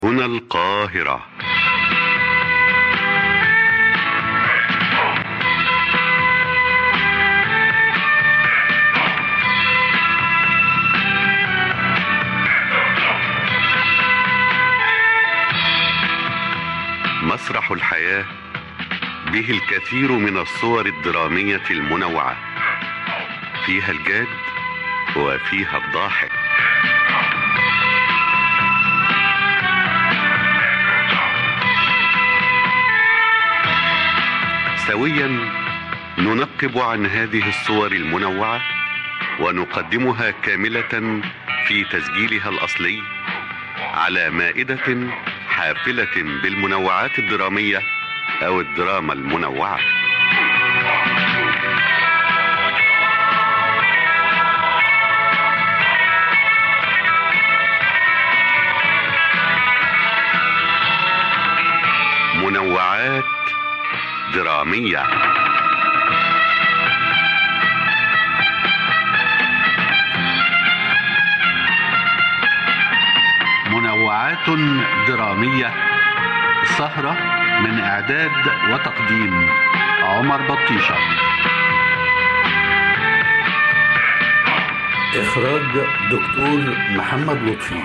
هنا القاهرة مسرح الحياة به الكثير من الصور الدرامية المنوعة فيها الجاد وفيها الضاحك سويا ننقب عن هذه الصور المنوعة ونقدمها كاملة في تسجيلها الأصلي على مائدة حافلة بالمنوعات الدرامية أو الدراما المنوعة منوعات درامية منوعات درامية سهرة من إعداد وتقديم عمر بطيشة إخراج دكتور محمد لطفي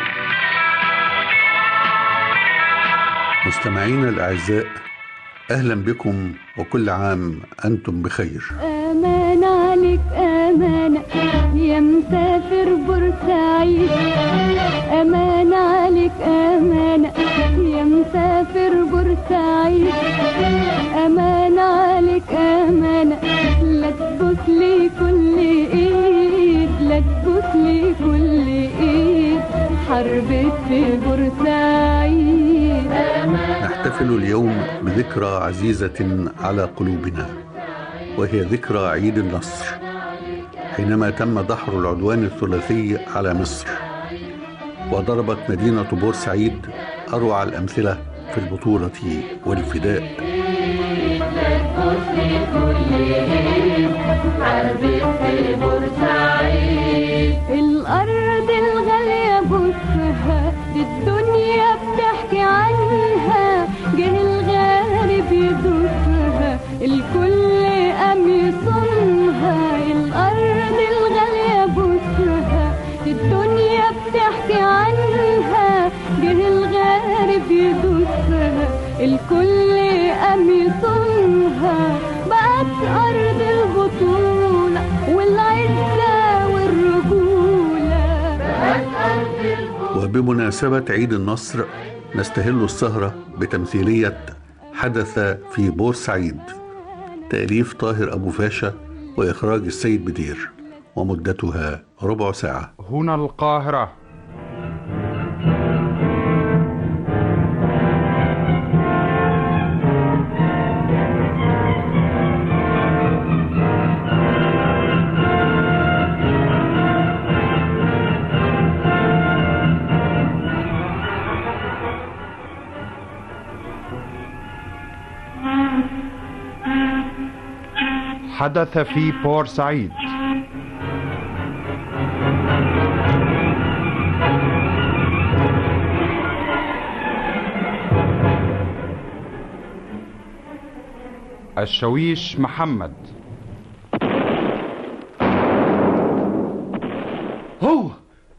مستمعينا الأعزاء أهلا بكم وكل عام أنتم بخير أمان عليك أمانة يا مسافر بورسعيد أمان عليك أمانة يا مسافر بورسعيد أمان عليك أمانة لا تبوس لي كل إيد لا تبوس لي كل إيد حربت في بورسعيد أمان نحتفل اليوم بذكرى عزيزة على قلوبنا وهي ذكرى عيد النصر حينما تم دحر العدوان الثلاثي على مصر وضربت مدينة بورسعيد أروع الأمثلة في البطولة والفداء الأرض الغالية بصها دي الدنيا بتحكي عنها جه الغارب يدوسها الكل قام يصونها الأرض الغالية بصها دي الدنيا بتحكي عنها جه الغارب يدوسها الكل قام يصونها بقت أرض البطولة والعزة والرجولة بقت أرض البطولة وبمناسبة عيد النصر نستهل السهرة بتمثيلية حدث في بورسعيد تأليف طاهر أبو فاشا وإخراج السيد بدير ومدتها ربع ساعة هنا القاهرة حدث في بورسعيد الشويش محمد هو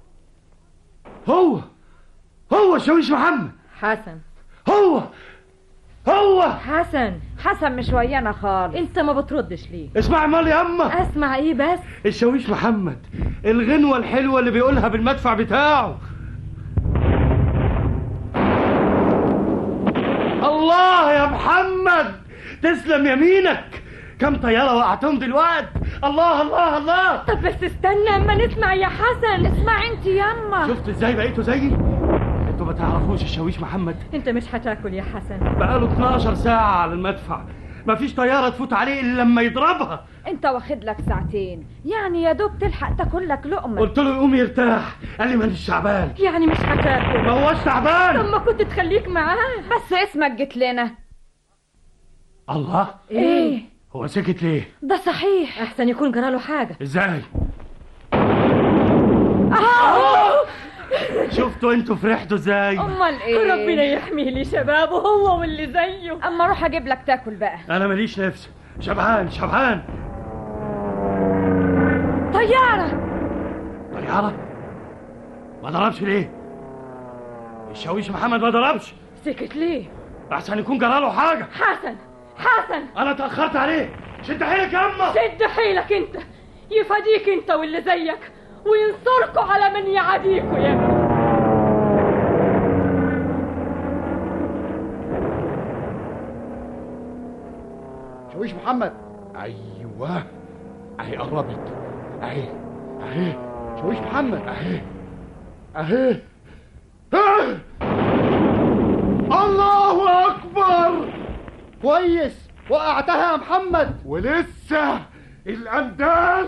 هو هو شويش محمد حسن هو هو حسن حسن مش ويانا خالص انت ما بتردش ليه اسمع مال يا اما اسمع ايه بس الشويش محمد الغنوة الحلوة اللي بيقولها بالمدفع بتاعه الله يا محمد تسلم يمينك كم طيارة وقعتهم دلوقتي الله الله الله طب بس استنى اما نسمع يا حسن اسمع انت ياما شفت ازاي بقيتوا زيي انتوا ما تعرفوش الشويش محمد انت مش هتاكل يا حسن بقاله 12 ساعة على المدفع مفيش طيارة تفوت عليه إلا لما يضربها انت واخد لك ساعتين يعني يا دوب تلحق تاكل لك لقمه قلت له يقوم يرتاح قال لي مانيش تعبان يعني مش هتاكل ما هوش طب تعبان ما كنت تخليك معاه بس اسمك جيت لنا الله ايه هو سكت ليه ده صحيح احسن يكون جراله حاجه ازاي آه! شفتوا انتوا فرحتوا ازاي امال ايه ربنا يحميه لي شبابه هو واللي زيه اما اروح اجيب لك تاكل بقى انا ماليش نفس شبعان شبعان طياره طيارة ما ضربش ليه الشاويش محمد ما ضربش سكت ليه احسن يكون جراله حاجة حسن حسن انا اتأخرت عليه شد حيلك يا اما شد حيلك انت يفاديك انت واللي زيك وينصركوا على من يعاديكوا يا ابني شويش محمد ايوه اهي قربت اهي اهي شويش محمد اهي اهي آه! الله اكبر كويس وقعتها يا محمد ولسه الاندال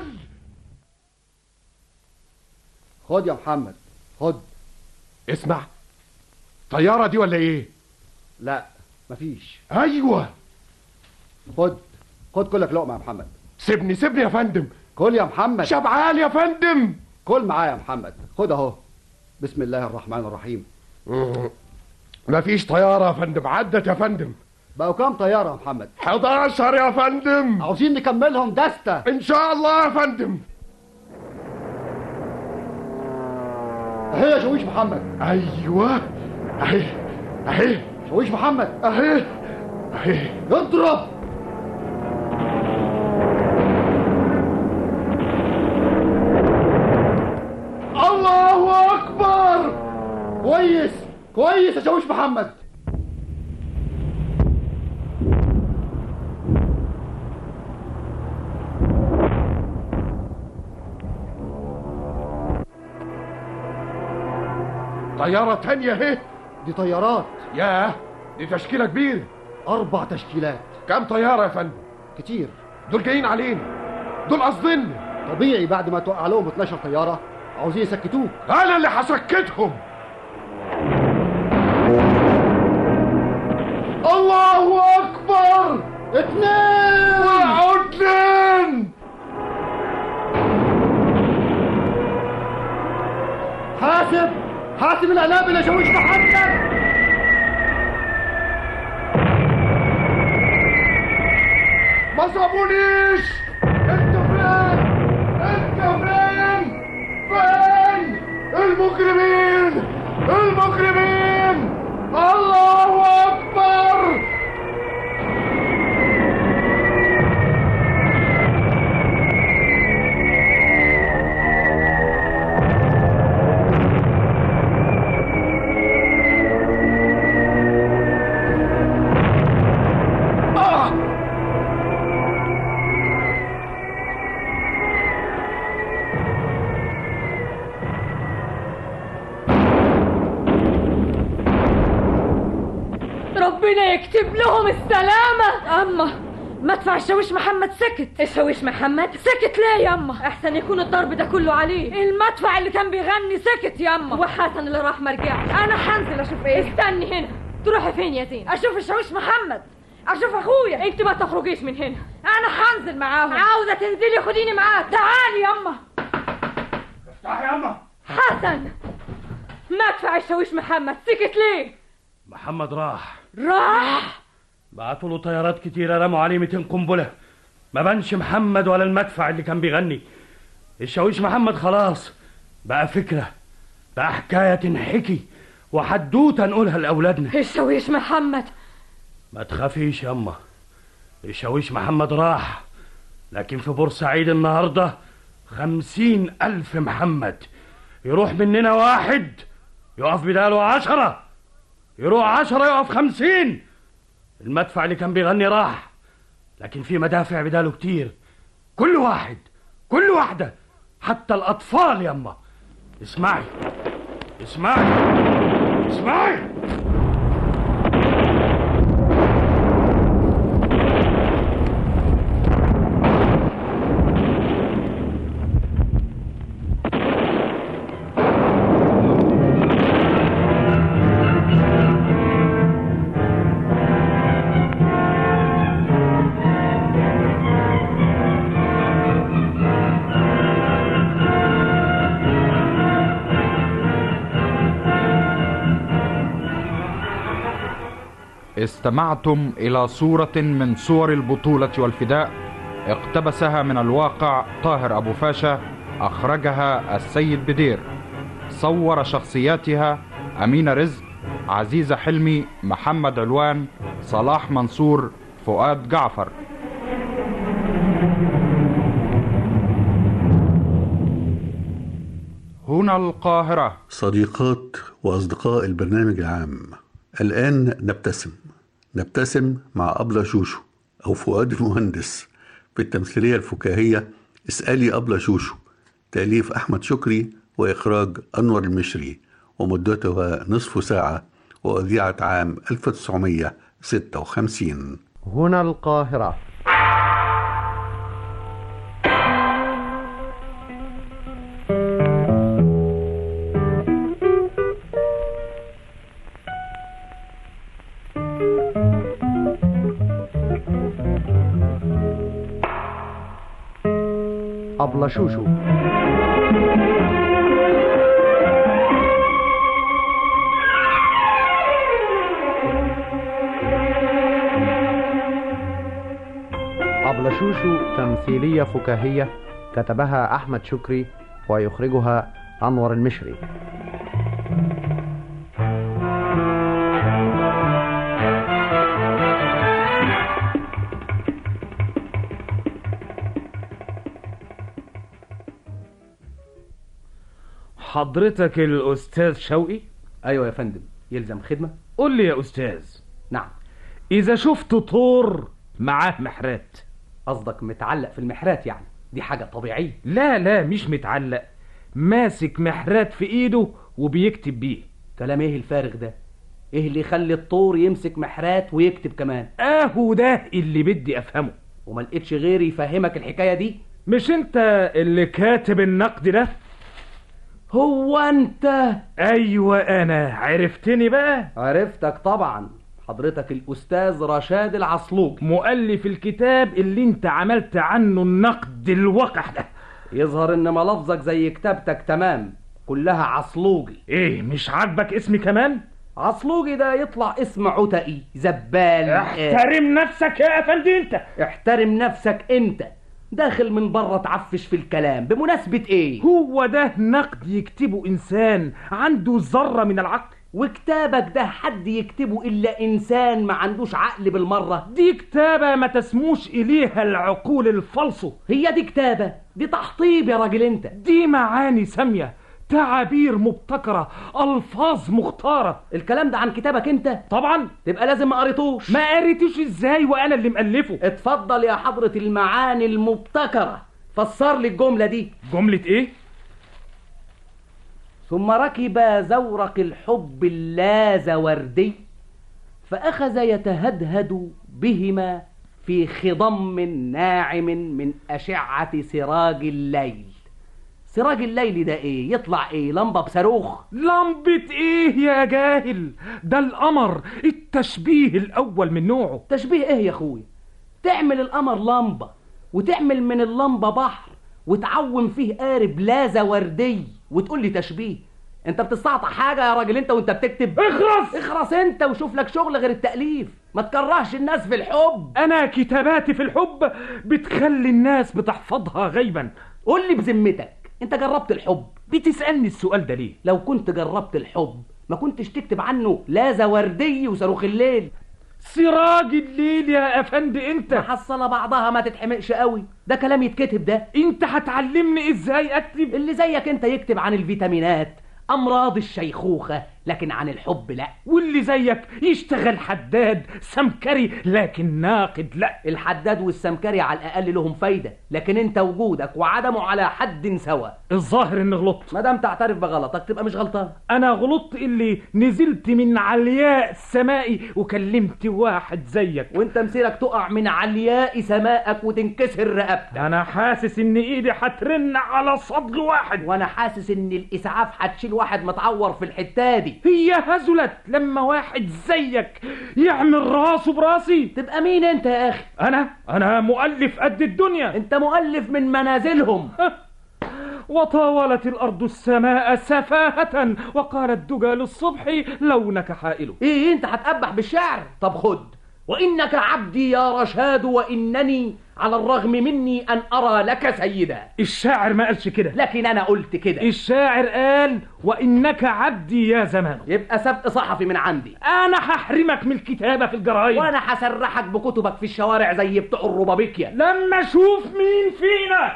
خد يا محمد خد اسمع طياره دي ولا ايه لا مفيش ايوه خد خد كلك لقمه يا محمد سيبني سيبني يا فندم كل يا محمد شبعان يا فندم كل معايا يا محمد خد اهو بسم الله الرحمن الرحيم مفيش طياره يا فندم عدت يا فندم بقوا كام طياره يا محمد 11 يا فندم عاوزين نكملهم دستة ان شاء الله يا فندم اهي يا شويش محمد ايوه اهي اهي شويش محمد اهي اهي اضرب الله اكبر كويس كويس يا شويش محمد طياره تانية اهي دي طيارات ياه دي تشكيله كبيره اربع تشكيلات كام طياره يا فندم كتير دول جايين علينا دول قصدنا طبيعي بعد ما توقع لهم 12 طياره عاوزين يسكتوك انا اللي هسكتهم الله اكبر اتنين وعدلين حاسب حاسب العنابل يا شويش محمد ما صابونيش انتوا فين انتوا فين فين المجرمين المجرمين الله اكبر آه! ربنا يكتب لهم السلامة اما مدفع الشاويش محمد سكت الشاويش محمد سكت ليه ياما احسن يكون الضرب ده كله عليه المدفع اللي كان بيغني سكت ياما وحسن اللي راح مرجعش انا هنزل اشوف ايه استني هنا تروحي فين يا زين اشوف الشاويش محمد اشوف اخويا انت ما تخرجيش من هنا انا هنزل معاهم عاوزة تنزلي خديني معاك تعالي ياما افتح يا اما حسن مدفع الشاويش محمد سكت ليه محمد راح راح بعتوا له طيارات كتيرة رموا عليه 200 قنبلة ما بانش محمد ولا المدفع اللي كان بيغني الشاويش محمد خلاص بقى فكرة بقى حكاية تنحكي وحدوتة نقولها لأولادنا الشاويش محمد ما تخافيش ياما الشاويش محمد راح لكن في بورسعيد النهاردة خمسين ألف محمد يروح مننا واحد يقف بداله عشرة يروح عشرة يقف خمسين المدفع اللي كان بيغني راح لكن في مدافع بداله كتير كل واحد كل واحدة حتى الأطفال ياما اسمعي اسمعي اسمعي استمعتم إلى صورة من صور البطولة والفداء اقتبسها من الواقع طاهر أبو فاشا أخرجها السيد بدير صور شخصياتها أمينة رزق عزيزة حلمي محمد علوان صلاح منصور فؤاد جعفر هنا القاهرة صديقات وأصدقاء البرنامج العام الآن نبتسم نبتسم مع أبلة شوشو أو فؤاد المهندس في التمثيلية الفكاهية اسألي أبلة شوشو تأليف أحمد شكري وإخراج أنور المشري ومدتها نصف ساعة وأذيعت عام 1956 هنا القاهرة أبلة شوشو أبلة شوشو تمثيلية فكاهية كتبها أحمد شكري ويخرجها أنور المشري حضرتك الأستاذ شوقي ايوه يا فندم يلزم خدمه قول لي يا أستاذ نعم إذا شفت طور معاه محرات قصدك متعلق في المحرات يعني دي حاجه طبيعيه لا لا مش متعلق ماسك محرات في إيده وبيكتب بيه كلام ايه الفارغ ده ايه اللي يخلي الطور يمسك محرات ويكتب كمان اهو ده اللي بدي افهمه وما لقيتش غيري يفهمك الحكايه دي مش انت اللي كاتب النقد ده هو انت ايوه انا عرفتني بقى عرفتك طبعا حضرتك الاستاذ رشاد العصلوج مؤلف الكتاب اللي انت عملت عنه النقد الوقح ده يظهر ان ملفظك زي كتابتك تمام كلها عصلوجي ايه مش عاجبك اسمي كمان عصلوجي ده يطلع اسم عتقي زبال احترم نفسك يا افندي انت احترم نفسك انت داخل من بره تعفش في الكلام بمناسبة ايه هو ده نقد يكتبه انسان عنده ذرة من العقل وكتابك ده حد يكتبه الا انسان ما عندوش عقل بالمرة دي كتابة ما تسموش اليها العقول الفلصو هي دي كتابة دي تحطيب يا راجل انت دي معاني سامية تعابير مبتكرة ألفاظ مختارة الكلام ده عن كتابك انت طبعا تبقى لازم ما قريتوش ما قريتوش ازاي وانا اللي مألفه اتفضل يا حضرة المعاني المبتكرة فسر لي الجملة دي جملة ايه ثم ركب زورق الحب اللازوردي فأخذ يتهدهد بهما في خضم ناعم من أشعة سراج الليل سراج الليل ده ايه يطلع ايه لمبة بصاروخ لمبة ايه يا جاهل ده القمر التشبيه الاول من نوعه تشبيه ايه يا اخويا تعمل القمر لمبة وتعمل من اللمبة بحر وتعوم فيه قارب لازة وردي وتقول لي تشبيه انت بتستعطى حاجة يا راجل انت وانت بتكتب اخرس اخرس انت وشوف لك شغل غير التأليف ما تكرهش الناس في الحب انا كتاباتي في الحب بتخلي الناس بتحفظها غيبا قول لي بذمتك انت جربت الحب بتسألني السؤال ده ليه لو كنت جربت الحب ما كنتش تكتب عنه لازة وردي وصاروخ الليل سراج الليل يا افندي انت محصلة بعضها ما تتحمقش قوي ده كلام يتكتب ده انت هتعلمني ازاي اكتب اللي زيك انت يكتب عن الفيتامينات امراض الشيخوخة لكن عن الحب لا واللي زيك يشتغل حداد سمكري لكن ناقد لا الحداد والسمكري على الاقل لهم فايدة لكن انت وجودك وعدمه على حد سوا الظاهر اني غلطت ما دام تعترف بغلطك تبقى مش غلطان انا غلطت اللي نزلت من علياء السماء وكلمت واحد زيك وانت مسيرك تقع من علياء سمائك وتنكسر رقبتك انا حاسس ان ايدي هترن على صدر واحد وانا حاسس ان الاسعاف هتشيل واحد متعور في الحته دي هي هزلت لما واحد زيك يعمل راسه براسي تبقى مين انت يا اخي انا انا مؤلف قد الدنيا انت مؤلف من منازلهم وطاولت الأرض السماء سفاهة وقال الدجى للصبح لونك حائل ايه انت هتقبح بالشعر طب خد وانك عبدي يا رشاد وانني على الرغم مني ان ارى لك سيدا الشاعر ما قالش كده لكن انا قلت كده الشاعر قال وانك عبدي يا زمان يبقى سبق صحفي من عندي انا هحرمك من الكتابه في الجرايد وانا هسرحك بكتبك في الشوارع زي بتوع الربابيكيا لما اشوف مين فينا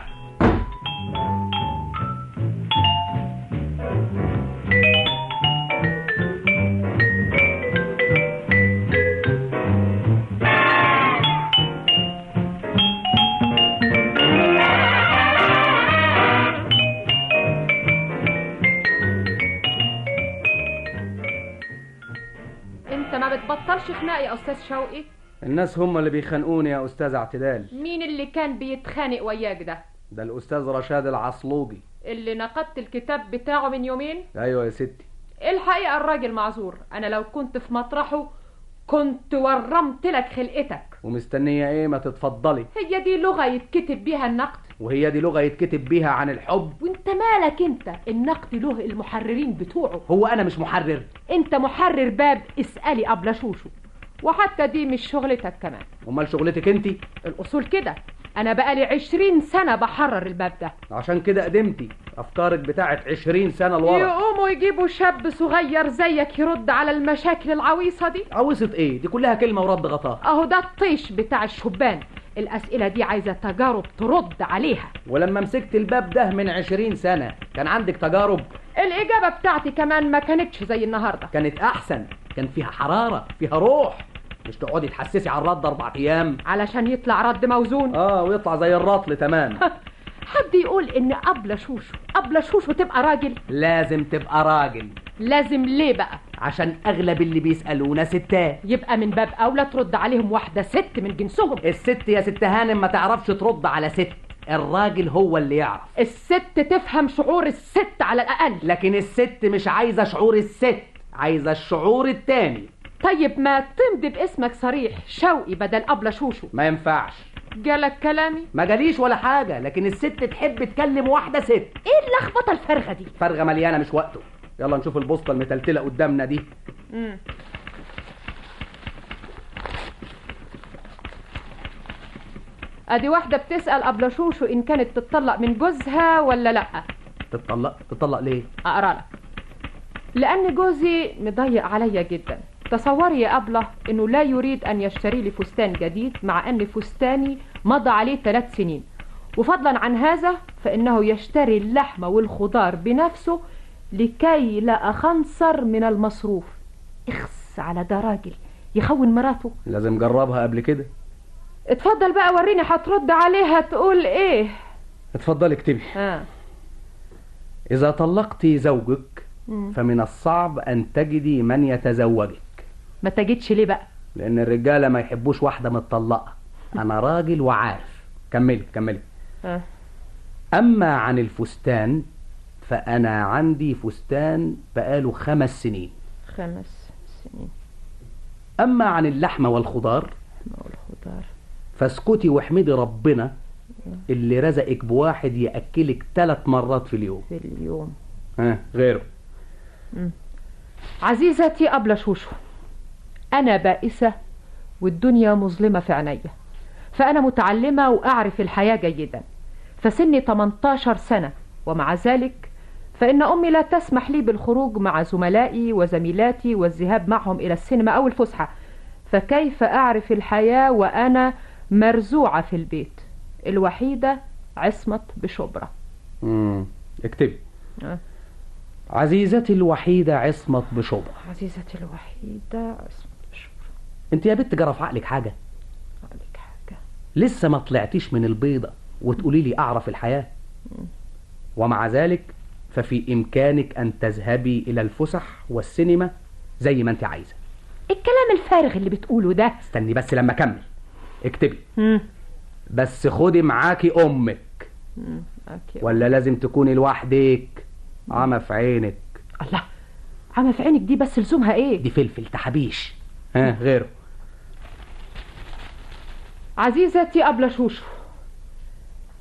انت ما بتبطلش خناق يا استاذ شوقي الناس هم اللي بيخانقوني يا استاذ اعتدال مين اللي كان بيتخانق وياك ده ده الاستاذ رشاد العصلوجي اللي نقدت الكتاب بتاعه من يومين ايوه يا ستي الحقيقه الراجل معذور انا لو كنت في مطرحه كنت ورمت لك خلقتك ومستنيه ايه ما تتفضلي هي دي لغه يتكتب بيها النقد وهي دي لغه يتكتب بيها عن الحب وانت مالك انت النقد له المحررين بتوعه هو انا مش محرر انت محرر باب اسالي ابله شوشو وحتى دي مش شغلتك كمان امال شغلتك انت الاصول كده انا بقالي عشرين سنة بحرر الباب ده عشان كده قدمتي افكارك بتاعت عشرين سنه لورا يقوموا يجيبوا شاب صغير زيك يرد على المشاكل العويصة دي عويصة ايه دي كلها كلمه ورد غطاها اهو ده الطيش بتاع الشبان الأسئلة دي عايزة تجارب ترد عليها ولما مسكت الباب ده من عشرين سنة كان عندك تجارب الإجابة بتاعتي كمان ما كانتش زي النهاردة كانت أحسن كان فيها حرارة فيها روح مش تقعدي تحسسي على الرد أربع أيام علشان يطلع رد موزون آه ويطلع زي الرطل تمام حد يقول إن أبلة شوشو أبلة شوشو تبقى راجل لازم تبقى راجل لازم ليه بقى عشان أغلب اللي بيسألونا ستات يبقى من باب أولى ترد عليهم واحدة ست من جنسهم الست يا ست هانم ما تعرفش ترد على ست الراجل هو اللي يعرف الست تفهم شعور الست على الأقل لكن الست مش عايزة شعور الست عايزة الشعور التاني طيب ما تمضي باسمك صريح شوقي بدل أبلة شوشو ما ينفعش جالك كلامي ما جاليش ولا حاجة لكن الست تحب تكلم واحدة ست ايه اللخبطة الفارغة دي فرغة مليانة مش وقته يلا نشوف البوسطة المتلتلة قدامنا دي مم. ادي واحدة بتسأل أبلة شوشو إن كانت تتطلق من جوزها ولا لأ تتطلق تتطلق ليه أقرأ لك لأن جوزي مضيق عليا جدا تصوري يا أبلة إنه لا يريد أن يشتري لي فستان جديد مع أن فستاني مضى عليه ثلاث سنين وفضلا عن هذا فإنه يشتري اللحم والخضار بنفسه لكي لا أخنصر من المصروف اخس على ده راجل يخون مراته لازم جربها قبل كده اتفضل بقى وريني هترد عليها تقول ايه اتفضلي اكتبي آه. إذا طلقت زوجك مم. فمن الصعب أن تجدي من يتزوجك ما تجدش ليه بقى لأن الرجالة ما يحبوش واحدة متطلقة أنا راجل وعارف كملي كملي آه. أما عن الفستان فأنا عندي فستان بقاله خمس سنين خمس سنين أما عن اللحمة والخضار والخضار فاسكتي واحمدي ربنا اللي رزقك بواحد يأكلك ثلاث مرات في اليوم في اليوم ها غيره مم. عزيزتي أبلة شوشو أنا بائسة والدنيا مظلمة في عينيا فأنا متعلمة وأعرف الحياة جيدا فسني 18 سنة ومع ذلك فإن أمي لا تسمح لي بالخروج مع زملائي وزميلاتي والذهاب معهم إلى السينما أو الفسحة فكيف أعرف الحياة وأنا مرزوعة في البيت الوحيدة عصمت بشبرة مم. اكتبي آه. عزيزتي الوحيدة عصمت بشبرة عزيزتي الوحيدة عصمت بشبرة انت يا بنت جرى في عقلك حاجة عليك حاجة لسه ما طلعتيش من البيضة وتقولي لي أعرف الحياة ومع ذلك ففي إمكانك أن تذهبي إلى الفسح والسينما زي ما أنت عايزة الكلام الفارغ اللي بتقوله ده استني بس لما أكمل اكتبي مم. بس خدي معاكي أمك مم. أوكي. ولا لازم تكوني لوحدك عمى في عينك الله عمى في عينك دي بس لزومها ايه دي فلفل تحبيش ها غيره عزيزتي أبلة شوشو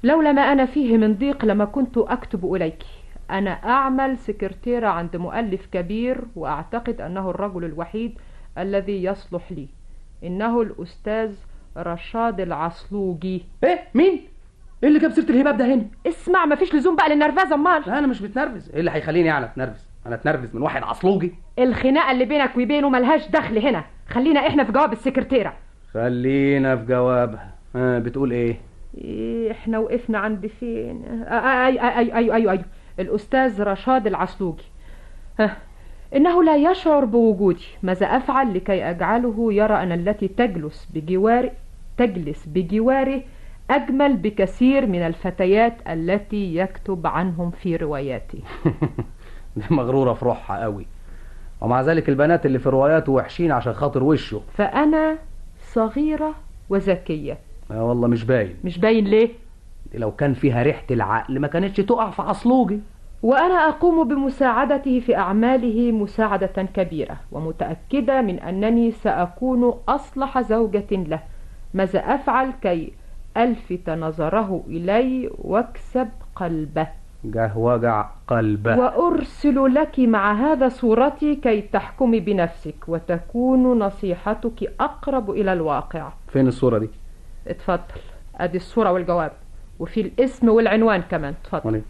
لولا ما أنا فيه من ضيق لما كنت أكتب إليك أنا أعمل سكرتيرة عند مؤلف كبير وأعتقد أنه الرجل الوحيد الذي يصلح لي إنه الأستاذ رشاد العصلوجي ايه مين ايه اللي جاب سيره الهباب ده هنا اسمع مفيش لزوم بقى للنرفزة أمال لا انا مش متنرفز ايه اللي هيخليني يعني اتنرفز انا اتنرفز من واحد عصلوجي الخناقة اللي بينك وبينه ملهاش دخل هنا خلينا إحنا في جواب السكرتيرة خلينا في جوابها آه بتقول ايه إيه إحنا وقفنا عند فين آه، آه، أي أي أي أي أي الأستاذ رشاد العصلوجي ها إنه لا يشعر بوجودي ماذا أفعل لكي أجعله يرى أن التي تجلس بجواري تجلس بجواره أجمل بكثير من الفتيات التي يكتب عنهم في رواياتي دي مغروره في روحها قوي ومع ذلك البنات اللي في رواياته وحشين عشان خاطر وشه فأنا صغيرة وذكية آه والله مش باين مش باين ليه دي لو كان فيها ريحه العقل ما كانتش تقع في عصلوجي وأنا أقوم بمساعدته في أعماله مساعدة كبيرة ومتأكدة من أنني سأكون أصلح زوجة له ماذا أفعل كي ألفت نظره إلي واكسب قلبه جه وجع قلبه وأرسل لك مع هذا صورتي كي تحكمي بنفسك وتكون نصيحتك أقرب إلى الواقع فين الصوره دي اتفضل أدي الصورة والجواب وفي الاسم والعنوان كمان اتفضل وليه؟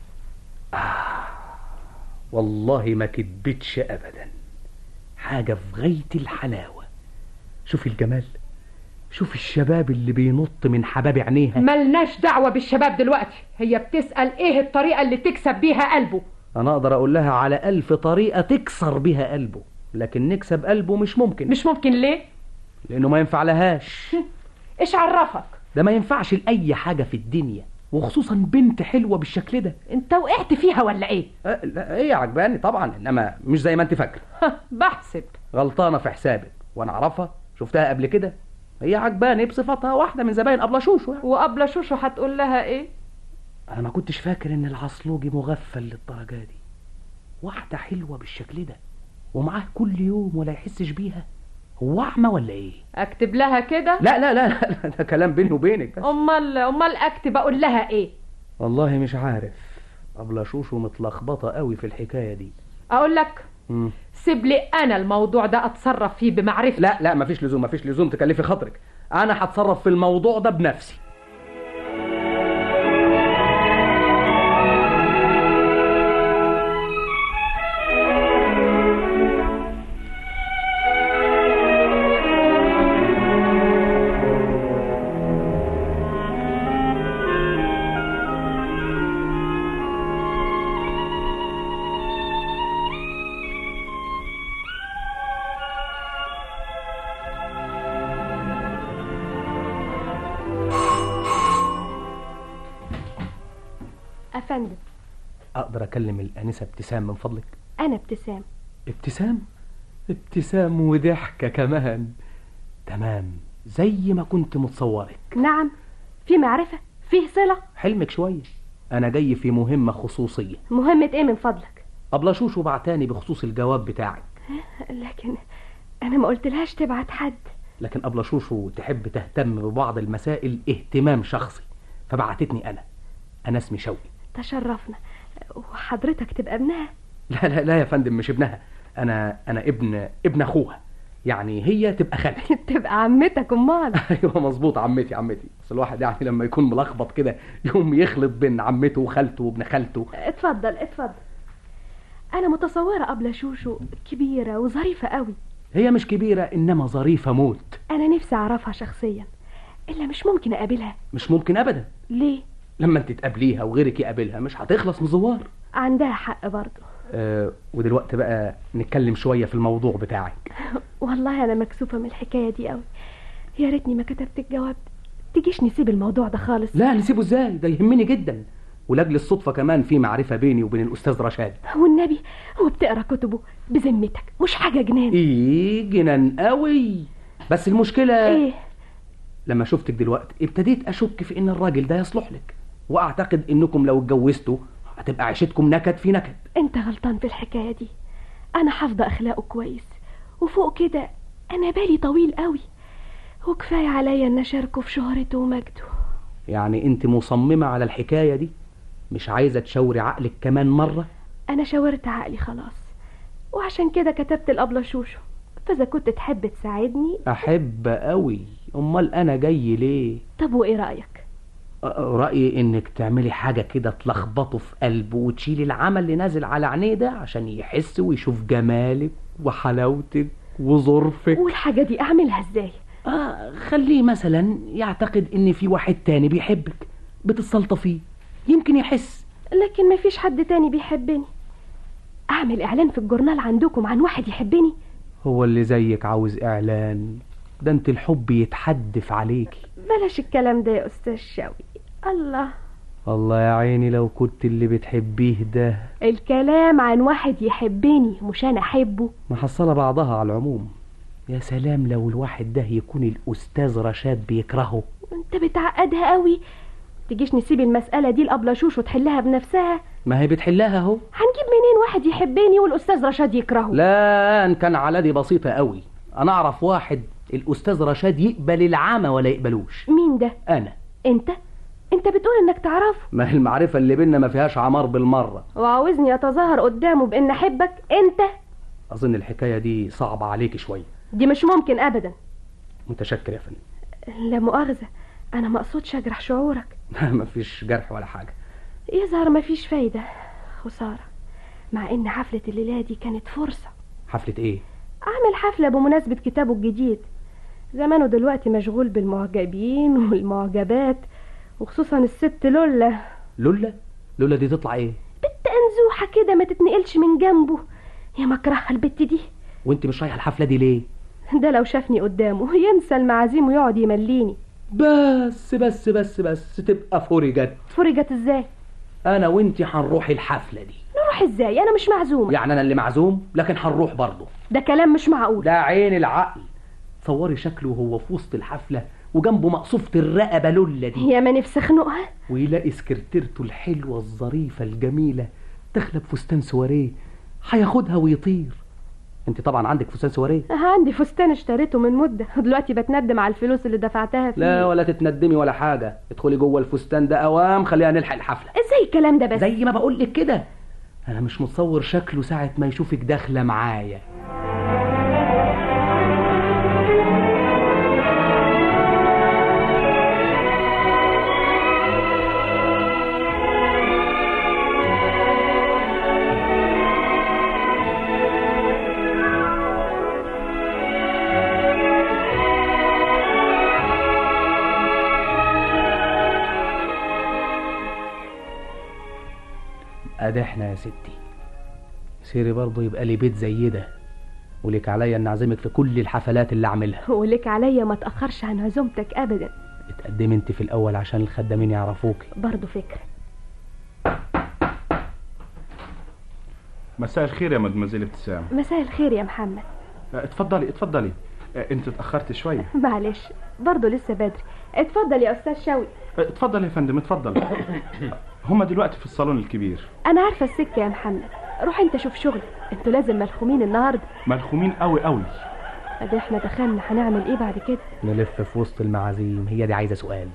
والله ما كدبتش ابدا حاجه في غايه الحلاوه شوفي الجمال شوفي الشباب اللي بينط من حباب عينيها ملناش دعوة بالشباب دلوقتي هي بتسأل ايه الطريقة اللي تكسب بيها قلبه انا اقدر اقول لها على الف طريقه تكسر بيها قلبه لكن نكسب قلبه مش ممكن مش ممكن ليه لانه ما ينفع لهاش ايش عرفك ده ما ينفعش لاي حاجه في الدنيا وخصوصا بنت حلوه بالشكل ده انت وقعت فيها ولا ايه أه لا هي عجباني طبعا انما مش زي ما انت فاكره بحسب غلطانه في حسابك وانا اعرفها شفتها قبل كده هي عجباني بصفتها واحده من زباين ابله شوشو يعني. وقبل شوشو هتقول لها ايه انا ما كنتش فاكر ان العصلوجي مغفل للدرجه دي واحده حلوه بالشكل ده ومعاه كل يوم ولا يحسش بيها هو اعمى ولا ايه اكتب لها كده لا لا لا, لا ده كلام بيني وبينك بس امال امال اكتب اقول لها ايه والله مش عارف ابله شوشو متلخبطه قوي في الحكايه دي اقول لك مم. سيب لي انا الموضوع ده اتصرف فيه بمعرفتي لا لا مفيش لزوم مفيش لزوم تكلفي خاطرك انا هتصرف في الموضوع ده بنفسي أفندم اقدر اكلم الانسه ابتسام من فضلك أنا ابتسام ابتسام ابتسام وضحكه كمان تمام زي ما كنت متصورك نعم في معرفة فيه صلة حلمك شويه انا جاي في مهمه خصوصيه مهمة إيه من فضلك ابله شوشو بعتاني بخصوص الجواب بتاعك لكن أنا ما قلتلهاش تبعت حد لكن ابله شوشو تحب تهتم ببعض المسائل اهتمام شخصي فبعتتني انا انا اسمي شوقي تشرفنا وحضرتك تبقى ابنها لا لا لا يا فندم مش ابنها انا انا ابن ابن اخوها يعني هي تبقى خالتي تبقى عمتك أمال ايوه مظبوط عمتي عمتي بس الواحد يعني لما يكون ملخبط كده يقوم يخلط بين عمته وخالته وابن خالته اتفضل اتفضل أنا متصورة قبل شوشو كبيرة وظريفة قوي هي مش كبيره انما ظريفه موت أنا نفسي أعرفها شخصيا إلا مش ممكن أقابلها مش ممكن ابدا ليه؟ لما انت تقابليها وغيرك يقابلها مش هتخلص من زوار عندها حق برضه أه ودلوقتي بقى نتكلم شويه في الموضوع بتاعك والله أنا مكسوفة من الحكاية دي قوي يا ريتني ما كتبت الجواب تجيش نسيب الموضوع ده خالص لا نسيبه ازاي ده يهمني جدا ولاجل الصدفه كمان في معرفه بيني وبين الاستاذ رشاد والنبي وبتقرا كتبه بذمتك مش حاجة جنان ايه جنان قوي بس المشكله ايه لما شفتك دلوقتي ابتديت اشك في ان الراجل ده يصلح لك واعتقد انكم لو اتجوزتوا هتبقى عيشتكم نكد في نكد انت غلطان في الحكاية دي انا حافظة اخلاقه كويس وفوق كده انا بالي طويل قوي وكفاية عليا ان اشاركه في شهرته ومجده يعني انت مصممة على الحكاية دي مش عايزة تشاوري عقلك كمان مرة انا شاورت عقلي خلاص وعشان كده كتبت الابله شوشو فاذا كنت تحب تساعدني احب قوي امال انا جاي ليه طب وايه رايك أ- رأيي انك تعملي حاجة كده تلخبطه في قلبه وتشيلي العمل اللي نازل على عينيه ده عشان يحس ويشوف جمالك وحلاوتك وظرفك والحاجه دي اعملها ازاي آه خليه مثلا يعتقد ان في واحد تاني بيحبك بتستلطفيه يمكن يحس لكن مفيش حد تاني بيحبني اعمل اعلان في الجورنال عندكم عن واحد يحبني هو اللي زيك عاوز اعلان ده انت الحب يتحدف عليكي بلاش الكلام ده يا استاذ شوقي الله الله يا عيني لو كنت اللي بتحبيه ده الكلام عن واحد يحبني مش انا احبه محصلة بعضها على العموم يا سلام لو الواحد ده يكون الأستاذ رشاد بيكرهه انت بتعقدها قوي تجيش نسيب المسألة دي لأبلة شوش وتحلها بنفسها ما هي بتحلها اهو هنجيب منين واحد يحبني والأستاذ رشاد يكرهه لا ان كان على دي بسيطة قوي انا اعرف واحد الأستاذ رشاد يقبل العمى ولا يقبلوش مين ده انا انت انت بتقول انك تعرفه ما هي المعرفة اللي بينا ما فيهاش عمار بالمرة وعاوزني اتظاهر قدامه بان احبك انت اظن الحكاية دي صعبة عليك شوية دي مش ممكن ابدا متشكر يا فندم لا مؤاخذة انا ما اقصدش اجرح شعورك مفيش جرح ولا حاجة يظهر مفيش فايدة خسارة مع ان حفلة الليلة دي كانت فرصة حفلة ايه اعمل حفلة بمناسبة كتابه الجديد زمانه دلوقتي مشغول بالمعجبين والمعجبات وخصوصا الست لولا لولا لولا دي تطلع ايه بنت انزوحة كده ما تتنقلش من جنبه يا مكرهها البت دي وانت مش رايحة الحفلة دي ليه ده لو شافني قدامه ينسى المعازيم ويقعد يمليني بس بس بس بس تبقى فرجت فرجت ازاي انا وانت هنروح الحفلة دي نروح ازاي انا مش معزومة يعني انا اللي معزوم لكن هنروح برضه ده كلام مش معقول ده عين العقل تصوري شكله وهو في وسط الحفلة وجنبه مقصوفة الرقبة لولة دي يا ما نفسي اخنقها ويلاقي سكرتيرته الحلوة الظريفة الجميلة داخلة بفستان سواريه هياخدها ويطير انت طبعا عندك فستان سواريه عندي فستان اشتريته من مدة دلوقتي بتندم على الفلوس اللي دفعتها فيه لا ولا تتندمي ولا حاجة ادخلي جوه الفستان ده اوام خلينا نلحق الحفلة ازاي الكلام ده بس زي ما بقول لك كده انا مش متصور شكله ساعة ما يشوفك داخلة معايا ادي احنا يا ستي سيري برضه يبقى لي بيت زي ده ولك عليا ان اعزمك في كل الحفلات اللي اعملها ولك عليا ما تأخرش عن عزومتك ابدا اتقدمي انت في الاول عشان الخدامين يعرفوك برضه فكرة مساء الخير يا مدمزيل ابتسام مساء الخير يا محمد آه، اتفضلي اتفضلي آه، انت اتاخرت شويه معلش برضه لسه بدري اتفضل يا استاذ شوقي آه، اتفضل يا فندم اتفضل هما دلوقتي في الصالون الكبير انا عارفة السكة يا محمد روح انت شوف شغل انتوا لازم ملخومين النهاردة ملخومين قوي قوي ادي احنا دخلنا هنعمل ايه بعد كده نلف في وسط المعازيم هي دي عايزة سؤال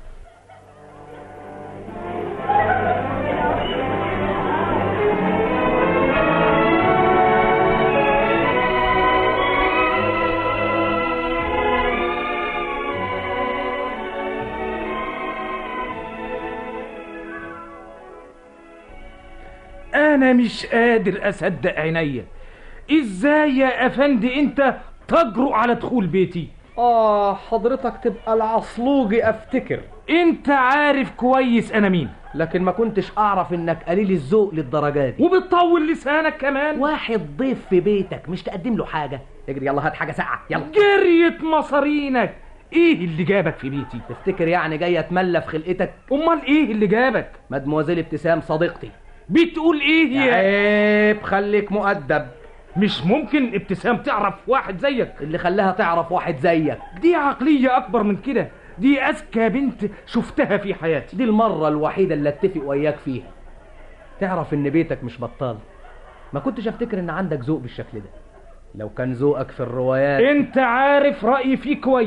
انا مش قادر اصدق عينيا ازاي يا افندي انت تجرؤ على دخول بيتي اه حضرتك تبقى العصلوجي افتكر انت عارف كويس انا مين لكن ما كنتش اعرف انك قليل الذوق للدرجة دي وبتطول لسانك كمان واحد ضيف في بيتك مش تقدم له حاجة اجري يلا هات حاجة ساقعة يلا جريت مصارينك ايه اللي جابك في بيتي تفتكر يعني جاية تملى في خلقتك امال ايه اللي جابك مدموزيل ابتسام صديقتي بتقول ايه يا عيب خليك مؤدب مش ممكن ابتسام تعرف واحد زيك اللي خلاها تعرف واحد زيك دي عقلية اكبر من كده دي اذكى بنت شفتها في حياتي دي المرة الوحيدة اللي اتفق وياك فيها تعرف ان بيتك مش بطال ما كنتش افتكر ان عندك ذوق بالشكل ده لو كان ذوقك في الروايات انت عارف رأيي فيه كويس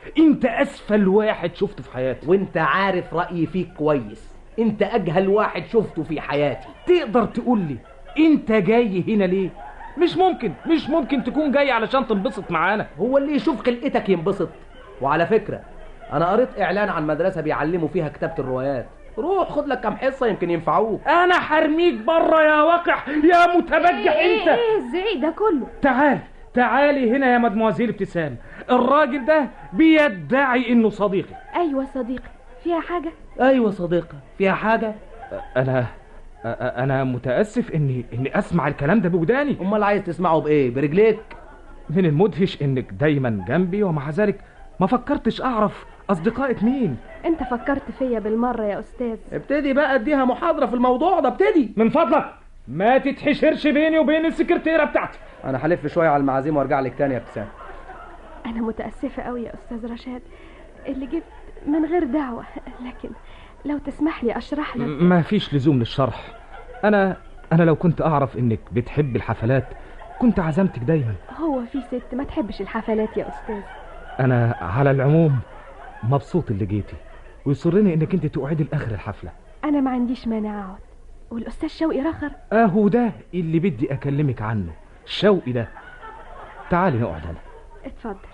انت اسفل واحد شفته في حياتي وانت عارف رايي فيك كويس انت اجهل واحد شفته في حياتي تقدر تقول لي انت جاي هنا ليه مش ممكن مش ممكن تكون جاي علشان تنبسط معانا هو اللي يشوف خلقتك ينبسط وعلى فكره انا قريت اعلان عن مدرسه بيعلموا فيها كتابه الروايات روح خد لك كام حصه يمكن ينفعوك انا حرميك بره يا وقح يا متبجح ايه انت ايه ازاي ده كله تعال تعالي هنا يا مدموزيل ابتسام الراجل ده بيدعي انه صديقي ايوه صديقي فيها حاجه ايوه صديقه فيها حاجه انا انا متاسف اني اني اسمع الكلام ده بوداني امال عايز تسمعه بايه برجليك من المدهش انك دايما جنبي ومع ذلك ما فكرتش اعرف اصدقائك مين انت فكرت فيا بالمره يا استاذ ابتدي بقى اديها محاضره في الموضوع ده ابتدي من فضلك ما تتحشرش بيني وبين السكرتيره بتاعتي انا هلف شويه على المعازيم وارجع لك تاني يا ابتسام انا متاسفه قوي يا استاذ رشاد اللي جبت من غير دعوه لكن لو تسمح لي اشرح لك ما فيش لزوم للشرح انا انا لو كنت اعرف انك بتحب الحفلات كنت عزمتك دايما هو في ست ما تحبش الحفلات يا استاذ انا على العموم مبسوط اللي جيتي ويسرني انك انت تقعدي لاخر الحفله انا ما عنديش مانع اقعد والاستاذ شوقي رخر اهو ده اللي بدي اكلمك عنه شوقي ده تعالي نقعد هنا اتفضل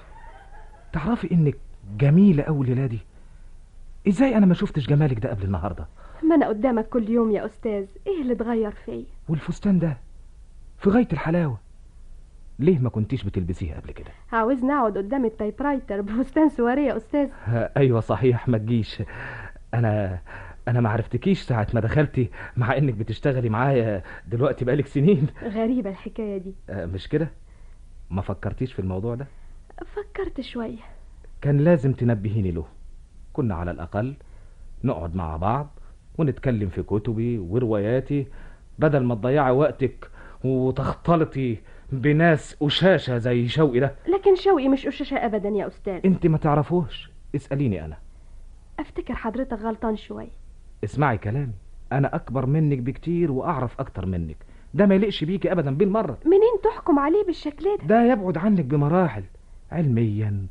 تعرفي انك جميله قوي الليله دي ازاي انا ما شفتش جمالك ده قبل النهارده ما انا قدامك كل يوم يا استاذ ايه اللي اتغير فيا والفستان ده في غايه الحلاوه ليه ما كنتيش بتلبسيه قبل كده عاوزني اقعد قدام التايب رايتر بفستان سواري يا استاذ ها، ايوه صحيح ما تجيش انا انا ما عرفتكيش ساعه ما دخلتي مع انك بتشتغلي معايا دلوقتي بقالك سنين غريبه الحكايه دي آه، مش كده ما فكرتيش في الموضوع ده فكرت شويه كان لازم تنبهيني له كنا على الأقل نقعد مع بعض ونتكلم في كتبي ورواياتي بدل ما تضيعي وقتك وتختلطي بناس أشاشة زي شوقي ده لكن شوقي مش قشاشه ابدا يا استاذ انت ما تعرفوش اسأليني أنا افتكر حضرتك غلطان شويه اسمعي كلامي أنا أكبر منك بكتير وأعرف أكتر منك ده ما يليقش بيكي أبدا بالمرة منين تحكم عليه بالشكل ده ده يبعد عنك بمراحل علميا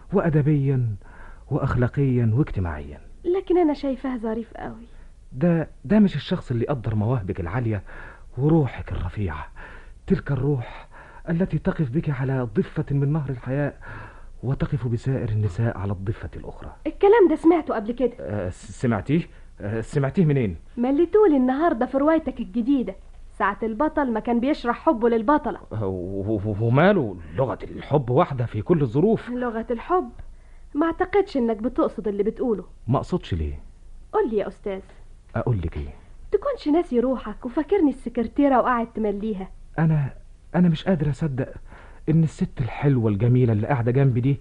وأدبيا وأخلاقيا واجتماعيا لكن انا شايفاه ظريف قوي ده ده مش الشخص اللي يقدر مواهبك العالية وروحك الرفيعة تلك الروح التي تقف بك على ضفة من نهر الحياة وتقف بسائر النساء على الضفة الأخرى الكلام ده سمعته قبل كده أه سمعتيه؟ أه سمعتيه منين؟ مليتولي النهارده في روايتك الجديده ساعة البطل ما كان بيشرح حبه للبطلة أه و- و- وماله لغة الحب واحدة في كل الظروف لغة الحب ما اعتقدش انك بتقصد اللي بتقوله ما أقصدش ليه؟ قول لي يا استاذ أقول لك إيه؟ تكونش ناسي روحك وفاكرني السكرتيرة وقاعد تمليها أنا أنا مش قادر أصدق إن الست الحلوة الجميلة اللي قاعدة جنبي دي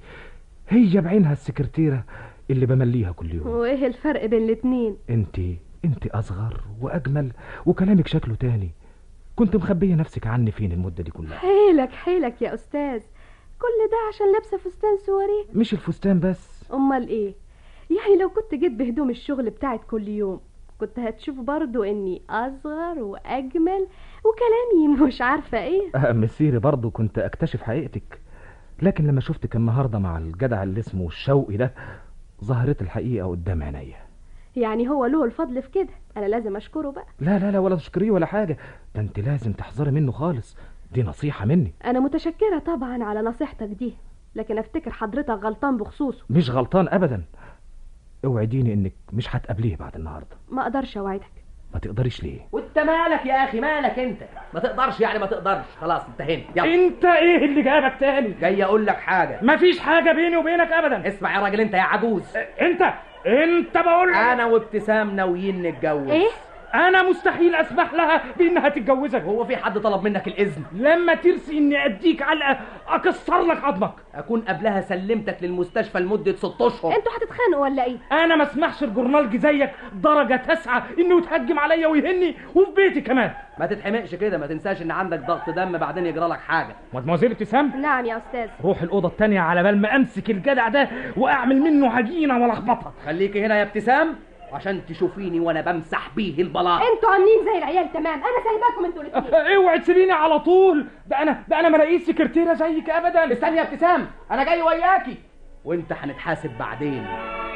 هي بعينها السكرتيرة اللي بمليها كل يوم وايه الفرق بين الاتنين انت انت اصغر واجمل وكلامك شكله تاني كنت مخبيه نفسك عني فين المده دي كلها حيلك حيلك يا استاذ كل ده عشان لابسه فستان سواري مش الفستان بس امال ايه يعني لو كنت جيت بهدوم الشغل بتاعت كل يوم كنت هتشوف برضو اني اصغر واجمل وكلامي مش عارفه ايه أه مسيري برضو كنت اكتشف حقيقتك لكن لما شفتك النهارده مع الجدع اللي اسمه الشوقي ده ظهرت الحقيقه قدام عينيا يعني هو له الفضل في كده انا لازم اشكره بقى لا لا لا ولا تشكريه ولا حاجه ده انت لازم تحذري منه خالص دي نصيحه مني انا متشكره طبعا على نصيحتك دي لكن افتكر حضرتك غلطان بخصوصه مش غلطان ابدا اوعديني انك مش هتقابليه بعد النهارده ما اقدرش اوعدك ما تقدريش ليه وانت مالك يا اخي مالك انت ما تقدرش يعني ما تقدرش خلاص انتهينا يلا انت ايه اللي جابك تاني جاي اقول لك حاجه مفيش حاجه بيني وبينك ابدا اسمع يا راجل انت يا عجوز انت انت بقول انا وابتسام ناويين نتجوز ايه انا مستحيل اسمح لها بانها تتجوزك هو في حد طلب منك الاذن لما ترسي اني اديك علقه اكسر لك عظمك اكون قبلها سلمتك للمستشفى لمده ست اشهر انتوا هتتخانقوا ولا ايه انا ما اسمحش الجورنال زيك درجه تسعة انه يتهجم عليا ويهني وفي بيتي كمان ما تتحمقش كده ما تنساش ان عندك ضغط دم بعدين يجرى لك حاجه مدموزيل ابتسام نعم يا استاذ روح الاوضه التانية على بال ما امسك الجدع ده واعمل منه عجينه ولخبطه خليكي هنا يا ابتسام عشان تشوفيني وانا بمسح بيه البلاط انتوا عاملين زي العيال تمام انا سايباكم انتوا الاثنين اوعي تسيبيني على طول ده انا ده انا ما لاقيش سكرتيره زيك ابدا استني يا ابتسام انا جاي وياكي وانت هنتحاسب بعدين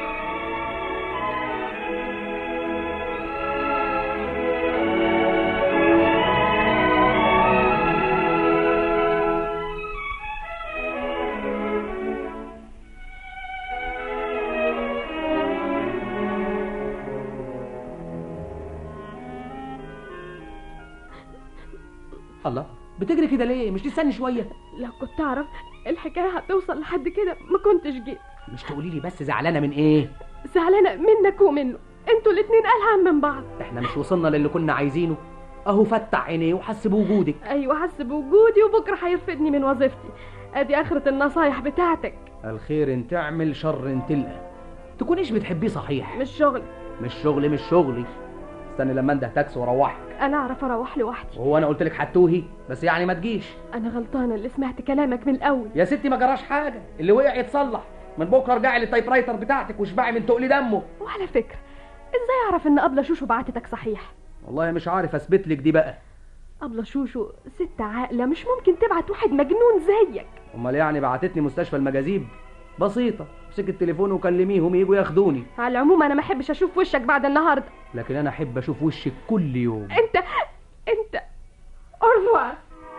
الله بتجري كده ليه مش تستني شويه لو كنت اعرف الحكايه هتوصل لحد كده ما كنتش جيت مش تقولي لي بس زعلانه من ايه زعلانه منك ومنه انتوا الاتنين الهام من بعض احنا مش وصلنا للي كنا عايزينه اهو فتح عينيه وحس بوجودك ايوه حس بوجودي وبكره هيرفدني من وظيفتي ادي اخره النصايح بتاعتك الخير ان تعمل شر ان تلقى تكونيش بتحبيه صحيح مش شغلي مش شغلي مش شغلي استني لما انده تاكسي واروحك انا اعرف اروح لوحدي وهو انا قلت لك هتوهي بس يعني ما تجيش انا غلطانه اللي سمعت كلامك من الاول يا ستي ما جراش حاجه اللي وقع يتصلح من بكره ارجعي للتايب رايتر بتاعتك واشبعي من تقل دمه وعلى فكره ازاي اعرف ان ابله شوشو بعتتك صحيح والله مش عارف اثبت لك دي بقى ابله شوشو ست عاقله مش ممكن تبعت واحد مجنون زيك امال يعني بعتتني مستشفى المجاذيب بسيطه امسك التليفون وكلميهم يجوا ياخدوني على العموم انا ما احبش اشوف وشك بعد النهارده لكن انا احب اشوف وشك كل يوم انت انت اورفوار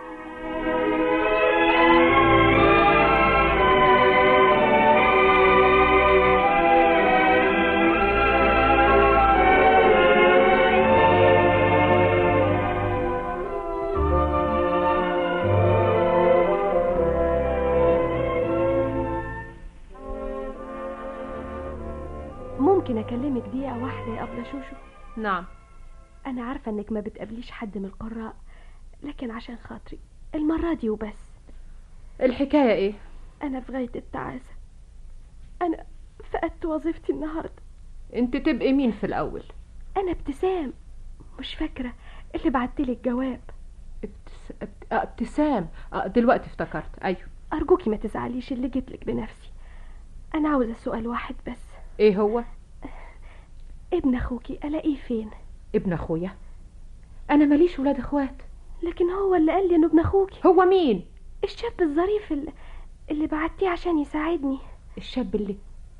ممكن اكلمك دقيقه واحده يا ابله شوشو نعم انا عارفه انك ما بتقابليش حد من القراء لكن عشان خاطري المره دي وبس الحكايه ايه انا في غايه التعاسه انا فقدت وظيفتي النهارده انت تبقي مين في الاول انا ابتسام مش فاكره اللي بعتلك جواب ابتس... ابت... آه، ابتسام آه، دلوقتي افتكرت ايوه ارجوكي ما تزعليش اللي جيتلك بنفسي انا عاوزه سؤال واحد بس ايه هو ابن اخوكي الاقيه فين ابن اخويا انا ماليش ولاد اخوات لكن هو اللي قال لي انه ابن اخوكي هو مين الشاب الظريف اللي, اللي بعتيه عشان يساعدني الشاب اللي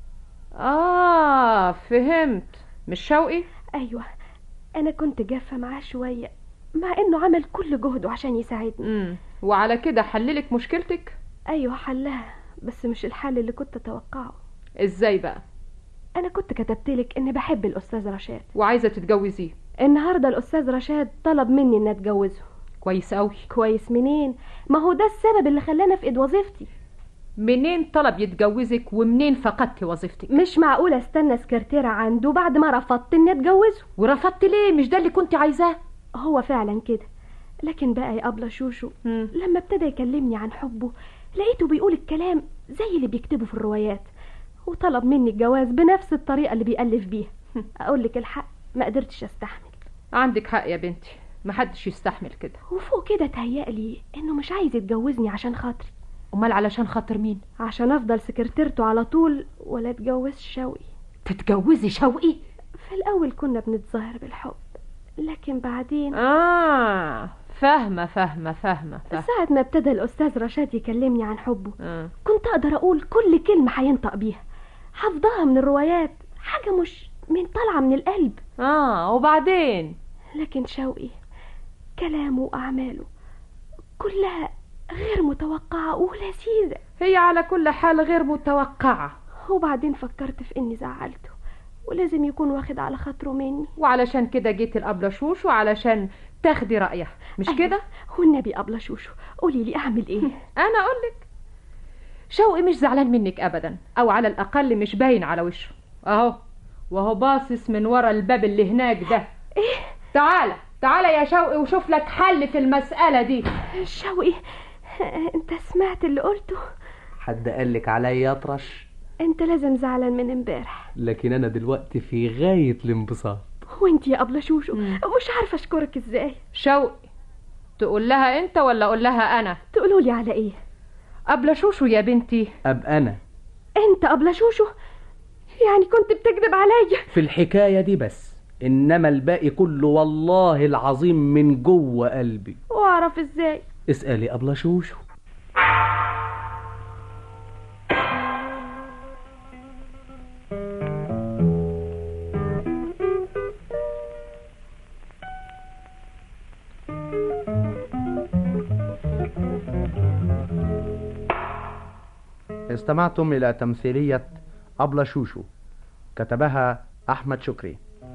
اه فهمت مش شوقي ايوه انا كنت جافه معاه شويه مع انه عمل كل جهده عشان يساعدني امم وعلى كده حللك مشكلتك ايوه حلها بس مش الحل اللي كنت اتوقعه ازاي بقى انا كنت كتبتلك اني بحب الاستاذ رشاد وعايزه تتجوزيه النهارده الاستاذ رشاد طلب مني ان اتجوزه كويس قوي كويس منين ما هو ده السبب اللي خلاني افقد وظيفتي منين طلب يتجوزك ومنين فقدتي وظيفتك مش معقوله استنى سكرتيرة عنده بعد ما رفضت اني اتجوزه ورفضت ليه مش ده اللي كنت عايزاه هو فعلا كده لكن بقى يا ابله شوشو مم. لما ابتدى يكلمني عن حبه لقيته بيقول الكلام زي اللي بيكتبه في الروايات وطلب مني الجواز بنفس الطريقه اللي بيألف بيها اقول لك الحق ما قدرتش استحمل عندك حق يا بنتي محدش يستحمل كده وفوق كده تهيألي انه مش عايز يتجوزني عشان خاطري امال علشان خاطر مين عشان افضل سكرتيرته على طول ولا اتجوز شوقي تتجوزي شوقي في الاول كنا بنتظاهر بالحب لكن بعدين اه فاهمه فاهمه فاهمه فاهمة. ساعة ما ابتدى الأستاذ رشاد يكلمني عن حبه آه. كنت أقدر أقول كل كلمة هينطق بيها حافظاها من الروايات حاجة مش من طالعة من القلب اه وبعدين لكن شوقي كلامه وأعماله كلها غير متوقعة ولذيذة هي على كل حال غير متوقعه وبعدين فكرت في إني زعلته ولازم يكون واخد على خاطره مني وعلشان كده جيت الأبلة شوشو علشان تاخدي رأيها مش أيوة. كده والنبي أبلة شوشو قولي لي أعمل إيه أنا أقولك شوقي مش زعلان منك أبدا أو على الأقل مش باين على وشه أهو وهو باصص من ورا الباب اللي هناك ده إيه تعالى تعالى يا شوقي وشوف لك حل في المسألة دي شوقي أنت سمعت اللي قلته حد قالك عليا اطرش أنت لازم زعلان من امبارح لكن انا دلوقتي في غايه الانبساط وانت يا أبلة شوشو مش عارفة أشكرك إزاي شوقي تقول لها أنت ولا أقول لها أنا تقولوا لي على إيه أبلة شوشو يا بنتي اب انا أنت أبلة شوشو يعني كنت بتكذب عليا في الحكايه دي بس انما الباقي كله والله العظيم من جوه قلبي وأعرف إزاي اسالي ابله شوشو استمعتم إلى تمثيلية أبلة شوشو كتبها أحمد شكري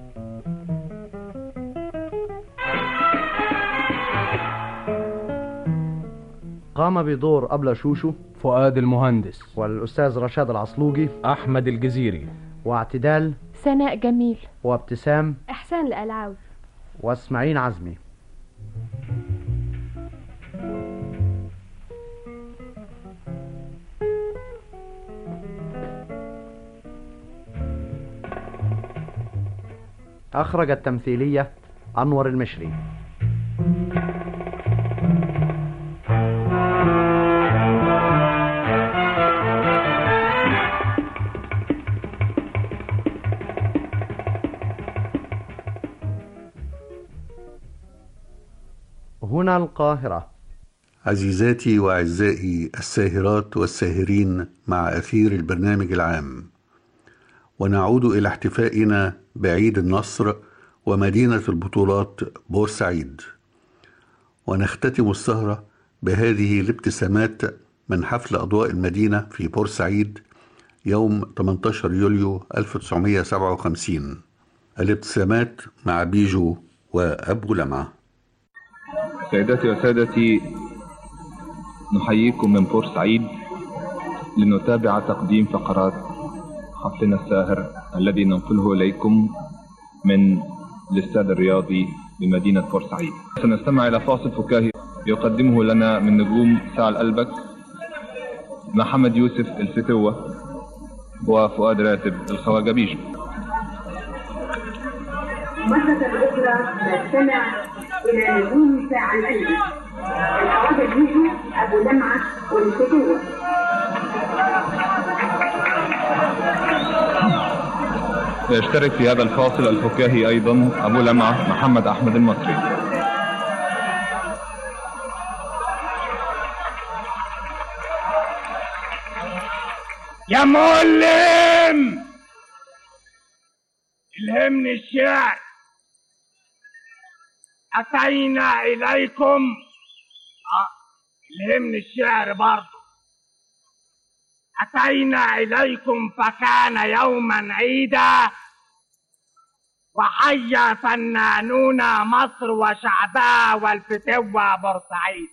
قام بدور أبلة شوشو فؤاد المهندس والأستاذ رشاد العصلوجي أحمد الجزيري واعتدال سناء جميل وابتسام إحسان القلعاوي واسماعيل عزمي أخرج التمثيلية أنور المشري هنا القاهرة عزيزاتي وأعزائي الساهرات والساهرين مع أثير البرنامج العام ونعود إلى احتفائنا بعيد النصر ومدينة البطولات بورسعيد ونختتم السهرة بهذه الابتسامات من حفل أضواء المدينة في بورسعيد يوم 18 يوليو 1957 الابتسامات مع بيجو وأبو لمعة سيداتي وسادتي نحييكم من بورسعيد لنتابع تقديم فقرات حفلنا الساهر الذي ننقله إليكم من الاستاد الرياضي بمدينة بورسعيد سنستمع إلى فاصل فكاهي يقدمه لنا من نجوم ساعة الألبك محمد يوسف الفتوة وفؤاد راتب الخواجبيجي مرة أخرى نستمع إلى نجوم ساعة القلب الخواجة بيجو أبو لمعة والفتوة يشترك في هذا الفاصل الفكاهي أيضا أبو لمعة محمد أحمد المصري يا معلم الهمني الشعر أتينا إليكم آه، الهمني الشعر برضه أتينا إليكم فكان يوما عيدا وحيا فنانون مصر وشعبها والفتوة بورسعيد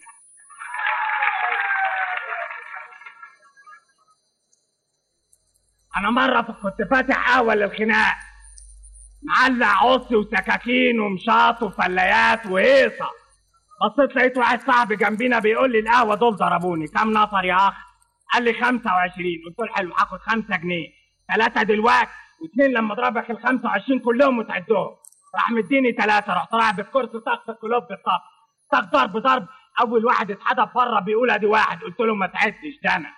أنا مرة كنت فاتح أول الخناق معلق عصي وسكاكين ومشاط وفليات وهيصة بصيت لقيت واحد صاحبي جنبينا بيقول لي القهوة دول ضربوني كام نفر يا أخ؟ قال لي 25 قلت له حلو هاخد 5 جنيه ثلاثة دلوقتي واثنين لما اضربك ال 25 كلهم وتعدهم راح مديني ثلاثة رحت رايح بالكرسي طخ الكلوب بالطخ طخ ضرب ضرب أول واحد اتحدف بره بيقول أدي واحد قلت له ما تعدش ده أنا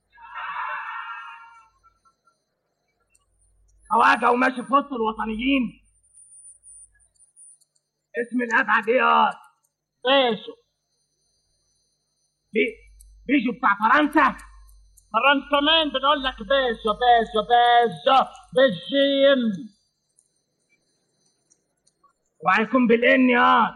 خواجة وماشي في وسط الوطنيين اسم الأبعد إيه يا بيشو بي بيجو بتاع فرنسا فرنسا مين بنقول لك بيشو بيشو بيشو بالجيم وهيكون بالإن يا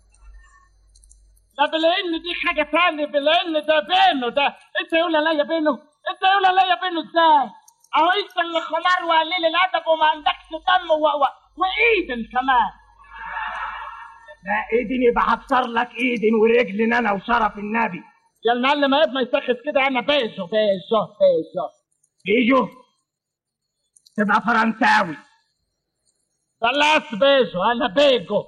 لا بالإن دي حاجة تانية بالإن ده بينه ده أنت يقول عليا بينه أنت يقول عليا بينه إزاي؟ أهو أنت اللي خمار وقليل الأدب وما عندكش دم و... و... وإيدن كمان لا ايدن يبقى هكسر لك ايدن ورجلن انا وشرف النبي يا المعلم عيب ما يسخس كده انا بيجو بيجو بيجو بيجو تبقى فرنساوي خلاص بيجو انا بيجو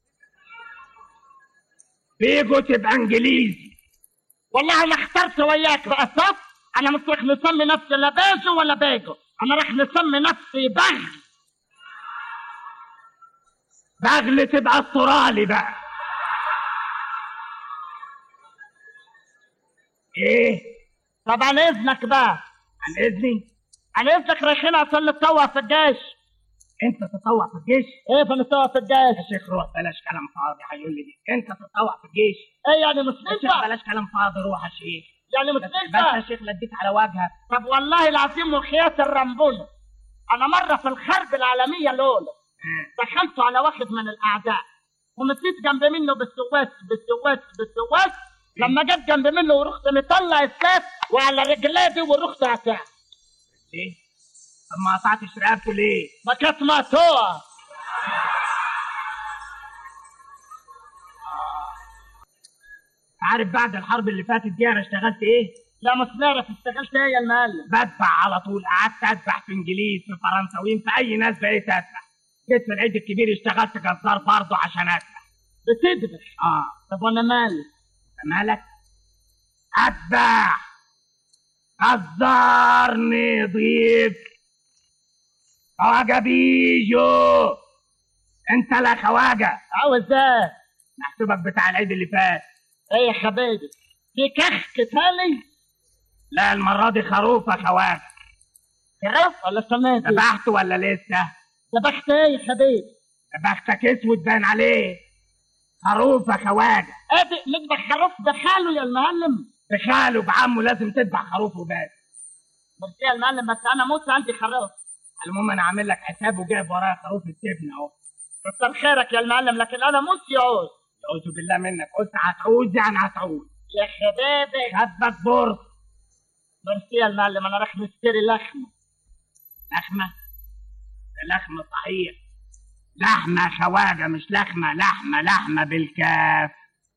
بيجو تبقى انجليزي والله انا اخترت وياك بقى صف انا مش راح نسمي نفسي لا بيجو ولا بيجو انا راح نسمي نفسي بغل بغل تبقى استرالي بقى ايه طب عن اذنك بقى عن اذني عن اذنك رايحين عشان نتطوع في الجيش انت تتطوع في الجيش ايه فنتطوع في الجيش يا شيخ روح بلاش كلام فاضي هيقول لي دي انت تتطوع في الجيش ايه يعني مش يا شيخ بلاش كلام فاضي روح يا شيخ يعني مش بس ننفع. بس يا شيخ لديك على وجهك طب والله العظيم وخيات الرمبولة انا مرة في الحرب العالمية الاولى دخلت على واحد من الاعداء ومسيت جنب منه بالسواس بالسواس بالسواس لما جت جنب منه ورحت مطلع السيف وعلى رجلاتي ورحت قاطع ايه طب ما قطعتش رقبته ليه ما كانت مقطوعه عارف بعد الحرب اللي فاتت دي انا اشتغلت ايه لا مش نعرف اشتغلت ايه يا المعلم بدفع على طول قعدت ادفع في انجليز في فرنساويين في اي ناس بقيت ادفع جيت في العيد الكبير اشتغلت جزار برضه عشان ادفع بتدفع اه طب وانا مالي مالك اتبع جزار نضيف خواجه بيجو انت لا خواجه عاوز ايه محسوبك بتاع العيد اللي فات ايه يا حبيبي في كخ تاني لا المرة دي خروف يا خواجه خروف ولا سميت ذبحته ولا لسه ذبحت ايه يا حبيبي ذبحتك اسود باين عليه خروف يا خواجه ادي نذبح خروف بخاله يا المعلم بخاله بعمه لازم تذبح خروف وبس بس يا المعلم بس انا موت عندي خروف المهم انا عامل لك حساب وجايب ورايا خروف التبن اهو كتر خيرك يا المعلم لكن انا موت يعوز اعوذ بالله منك قلت هتعوز يعني هتعوز يا حبيبي خدك بورس ميرسي يا المعلم انا راح نشتري لحمه لحمه ده لحمه صحيح لحمه خواجه مش لحمه لحمه لحمه بالكاف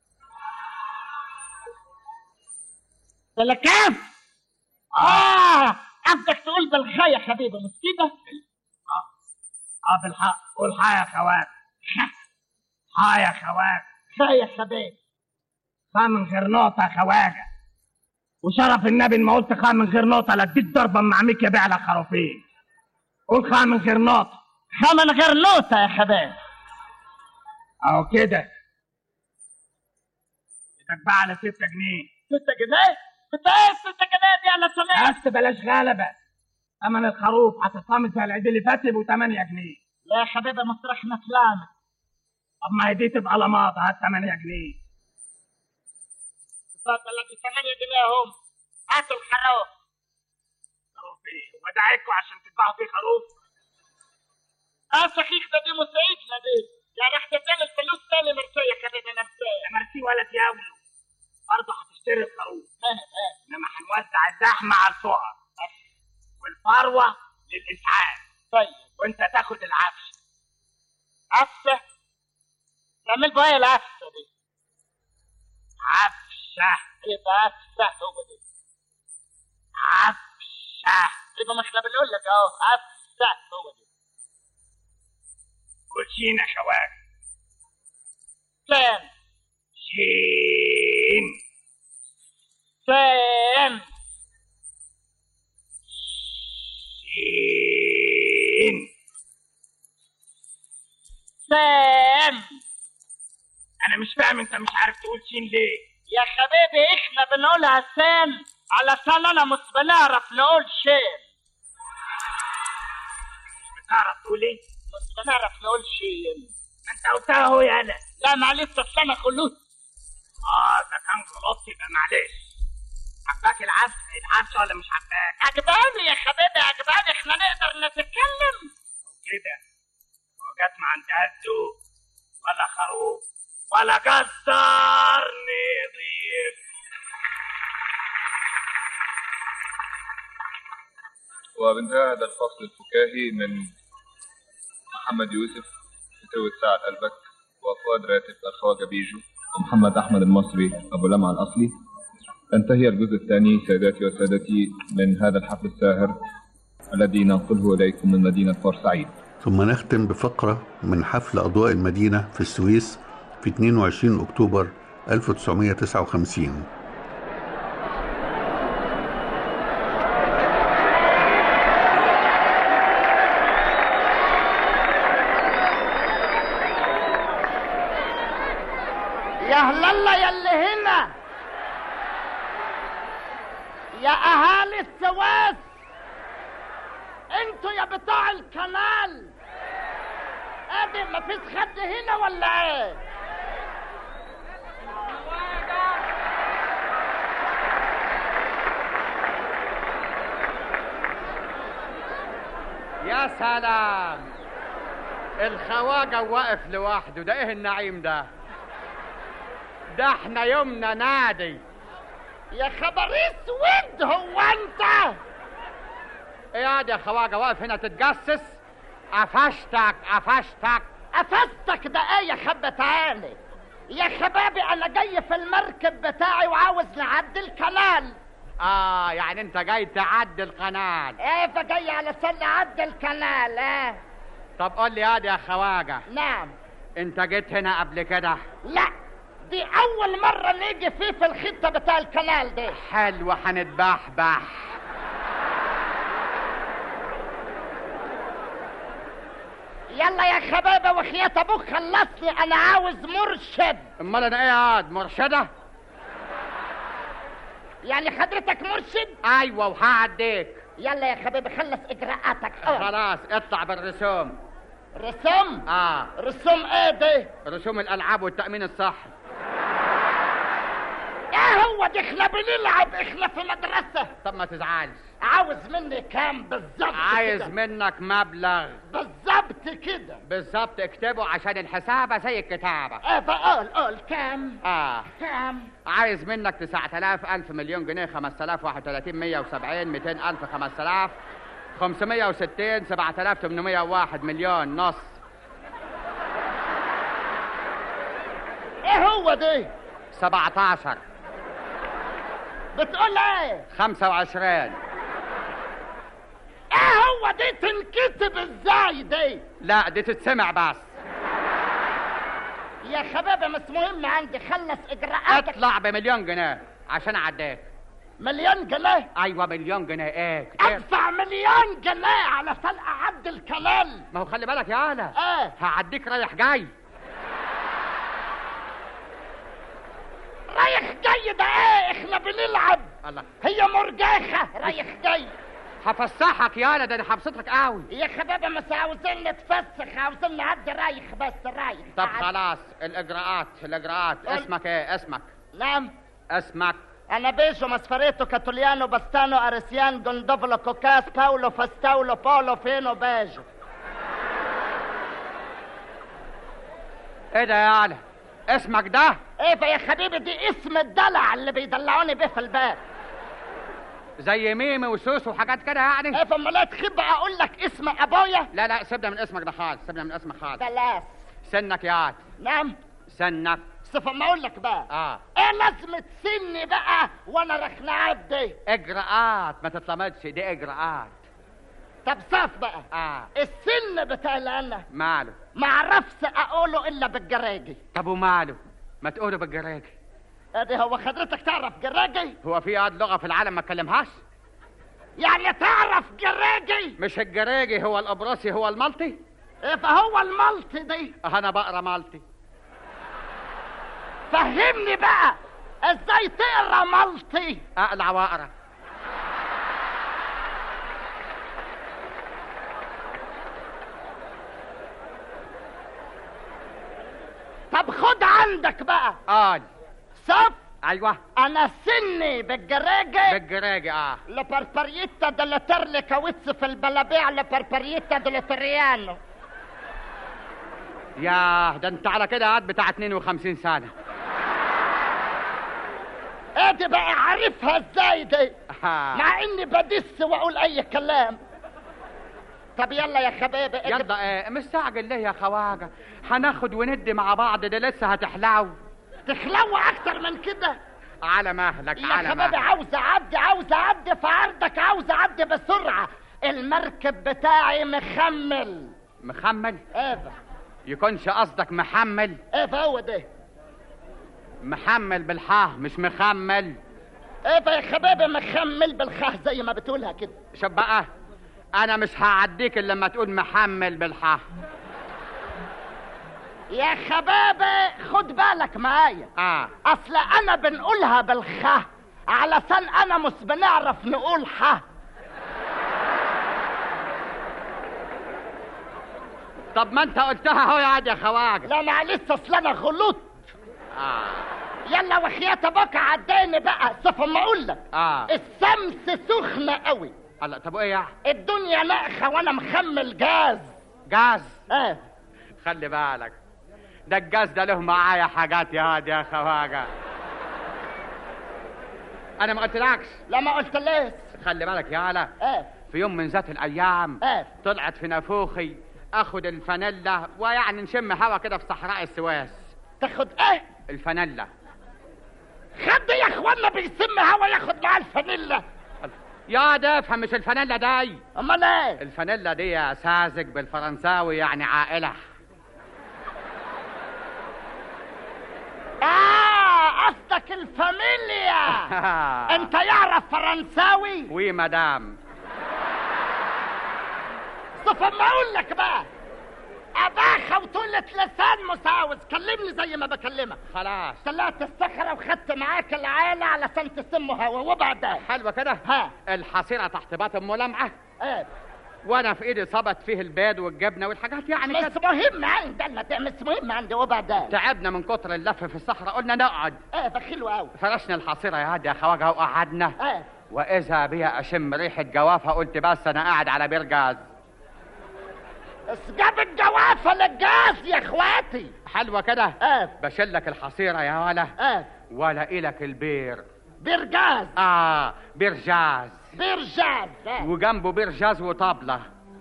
بالكاف اه قصدك تقول بالخا يا حبيبي مش كده اه اه بالحق قول حا يا خواجه حا يا خواجه خا يا حبيبي خا من غير نقطه يا خواجه وشرف النبي ان ما قلت خا من غير نقطه لا اديك ضربه مع ميك يا بيع خروفين قول خا من غير نقطه خا من غير نقطه يا حبيبي اهو كده ايدك بقى على 6 جنيه 6 جنيه؟ انت ايه 6 جنيه دي انا سمعت بس بلاش غلبه ثمن الخروف هتطعمل في العيد اللي فات ب 8 جنيه لا يا حبيبي مسرحنا كلامك طب ما هي دي تبقى لماطه هات 8 جنيه اتفضل لك 8 جنيه اهم هاتوا الخروف خروف ايه؟ ودعيكوا عشان تذبحوا فيه خروف اه صحيح ده دي مساعدنا دي يعني راح تديني الفلوس تاني مرسية يا حبيبي انا يا مرسي ولا تياولو برضه هتشتري الخروف انما هنوزع الزحمه على الفقر والفروه للاسعاف طيب وانت تاخد العفش عفشه تعمل بقى ايه العفشه دي عفشه يبقى عفشه هو دي عفشه يبقى ما احنا بنقول لك اهو عفشه هو دي كوتشينه خواجه كام شين سام شين سام انا مش فاهم انت مش عارف تقول شين ليه يا حبيبي احنا بنقولها سام علشان انا مش بنعرف نقول شين بتعرف تقول ايه؟ مش بنعرف نقول شين ما انت قلتها اهو يا انا لا معلش اصل انا خلوت اه ده كان غلط يبقى معلش عجباك العفش العفش ولا مش عجباك؟ عجباني يا حبيبي عجباني احنا نقدر نتكلم كده وجت ما عندها ذوق ولا خروف ولا جزار نضيف وبانتهى هذا الفصل الفكاهي من محمد يوسف فتوة سعد البك وفؤاد راتب الخواجة بيجو ومحمد أحمد المصري أبو لمعة الأصلي انتهي الجزء الثاني سادتي وسادتي من هذا الحفل الساهر الذي ننقله إليكم من مدينة بورسعيد ثم نختم بفقرة من حفل أضواء المدينة في السويس في 22 أكتوبر 1959 يا هلالة يا اللي هنا يا اهالي السويس انتوا يا بتوع الكنال ادي مفيش خد هنا ولا ايه يا سلام الخواجة واقف لوحده ده ايه النعيم ده ده احنا يومنا نادي يا خبر اسود هو انت ايه يا خواجه واقف هنا تتجسس قفشتك قفشتك قفزتك ده ايه يا خبة تعالي يا شبابي انا جاي في المركب بتاعي وعاوز نعدي الكنال اه يعني انت جاي تعدي القناه ايه فجاي علشان نعدي الكنال ايه طب قول لي يا يا خواجه نعم انت جيت هنا قبل كده لا دي اول مرة نيجي فيه في الخطة بتاع الكنال دي حلو هنتبحبح يلا يا شبابة وخيات ابوك خلصني انا عاوز مرشد امال انا ايه يا واد مرشده يعني حضرتك مرشد ايوه وهعديك يلا يا حبيبي خلص اجراءاتك اه. خلاص اطلع بالرسوم رسوم اه رسوم ايه دي رسوم الالعاب والتامين الصحي ايه هو دي احنا بنلعب احنا في مدرسة طب ما تزعلش عاوز مني كام بالظبط عايز كده؟ منك مبلغ بالظبط كده بالظبط اكتبه عشان الحسابة زي الكتابة ايه فقول قول كام اه كام عايز منك 9000 ألف مليون جنيه 5000 31 170 200 ألف 5000 560 7801 مليون نص ايه هو دي 17 بتقول ايه 25 ايه هو دي تنكتب ازاي دي لا دي تتسمع بس يا شباب مش مهم عندي خلص اجراءاتك اطلع بمليون جنيه عشان اعديك مليون جنيه ايوه مليون جنيه ايه كتير ادفع مليون جنيه علشان اعدي الكلام ما هو خلي بالك يا انا ايه هعديك رايح جاي رايح جاي ده ايه احنا بنلعب الله هي مرجاخة رايح جاي هفسحك يا ده انا هبسطك قوي يا شباب مش عاوزين نتفسخ عاوزين نعدي رايح بس رايح طب قاعد. خلاص الاجراءات الاجراءات قول. اسمك ايه اسمك نعم اسمك انا بيجو ماسفريتو كاتوليانو باستانو اريسيان جوندوفلو كوكاس باولو فاستاولو باولو فينو بيجو ايه ده يا انا اسمك ده ايه يا حبيبي دي اسم الدلع اللي بيدلعوني بيه في الباب زي ميمي وسوس وحاجات كده يعني ايه فما لا تخب اقول لك اسم ابويا لا لا سيبنا من اسمك ده خالص سيبنا من اسمك خالص بلاس سنك يا عاد نعم سنك صف ما اقول لك بقى اه ايه لازمة سني بقى وانا رخنعات دي اجراءات ما تتلمدش دي اجراءات طب صف بقى اه السن بتاع اللي انا ماله ما اعرفش اقوله الا بالجراجي طب وماله ما تقوله بالجراجي ادي هو حضرتك تعرف جراجي هو في قد لغه في العالم ما اتكلمهاش يعني تعرف جراجي مش الجراجي هو الابرصي هو المالطي ايه فهو الملط دي انا بقرا مالطي فهمني بقى ازاي تقرا ملطي اقلع واقرا طب خد عندك بقى قال صف ايوه انا سني بالجراجي بالجراجي اه لبربريتا دل ترلي كاوتس في البلابيع لبربريتا دل تريانو يا ده انت على كده قاعد بتاع 52 سنه ادي بقى عارفها ازاي دي مع اني بدس واقول اي كلام طب يلا يا حبايبي يلا ايه مستعجل ليه يا خواجه هناخد وندي مع بعض ده لسه هتحلو تخلو اكتر من كده على مهلك يا على حبايبي مهلك عاوز اعدي عاوز اعدي في عرضك عاوز اعدي بسرعه المركب بتاعي مخمل مخمل ايه يكونش قصدك محمل ايه هو ده محمل بالحاه مش مخمل ايه يا حبايبي مخمل بالخاه زي ما بتقولها كده شوف بقى انا مش هعديك الا لما تقول محمل بالحاه يا حبايبي خد بالك معايا اه اصل انا بنقولها بالخاه علشان انا مش بنعرف نقول ح طب ما انت قلتها اهو يا عاد يا خواجه لا معلش اصل انا غلط اه يلا وخيات ابوك عداني بقى شوف ما اقول لك اه الشمس سخنه قوي الله طب وايه يعني الدنيا ناقخه وانا مخمل جاز جاز اه خلي بالك ده الجاز ده له معايا حاجات يا هادي يا خواجه انا ما قلتلكش لا ما قلت ليش خلي بالك يا علا ايه في يوم من ذات الايام ايه طلعت في نافوخي اخد الفانيلا ويعني نشم هوا كده في صحراء السويس تاخد ايه الفانيلا خد يا اخوانا بيسم هوا ياخد معاه الفانيلا يا ده افهم مش الفانيلا دي امال ايه الفانيلا دي يا ساذج بالفرنساوي يعني عائله اه قصدك الفاميليا انت يعرف فرنساوي وي مدام طب ما اقول لك بقى اباخه وطولة لسان مساوس كلمني زي ما بكلمك خلاص طلعت الصخرة وخدت معاك العالة علشان تسمه هوا وبعدين حلوة كده ها الحصيرة تحت باطن ملامعة ايه وانا في ايدي صبت فيه البيض والجبنة والحاجات يعني مش مهم عندنا ده مش مهم عندي وبعدين تعبنا من كتر اللف في الصحراء قلنا نقعد ايه ده حلو قوي فرشنا الحصيرة يا هاد يا خواجه وقعدنا ايه واذا بيا اشم ريحة جوافة قلت بس انا قاعد على بير جاز جاب الجوافة للجاز يا اخواتي حلوة كده ايه بشلك الحصيرة يا ولا ايه ولا إلك البير بير جاز اه بير جاز بير جاز ايه وجنبه بير جاز وطبلة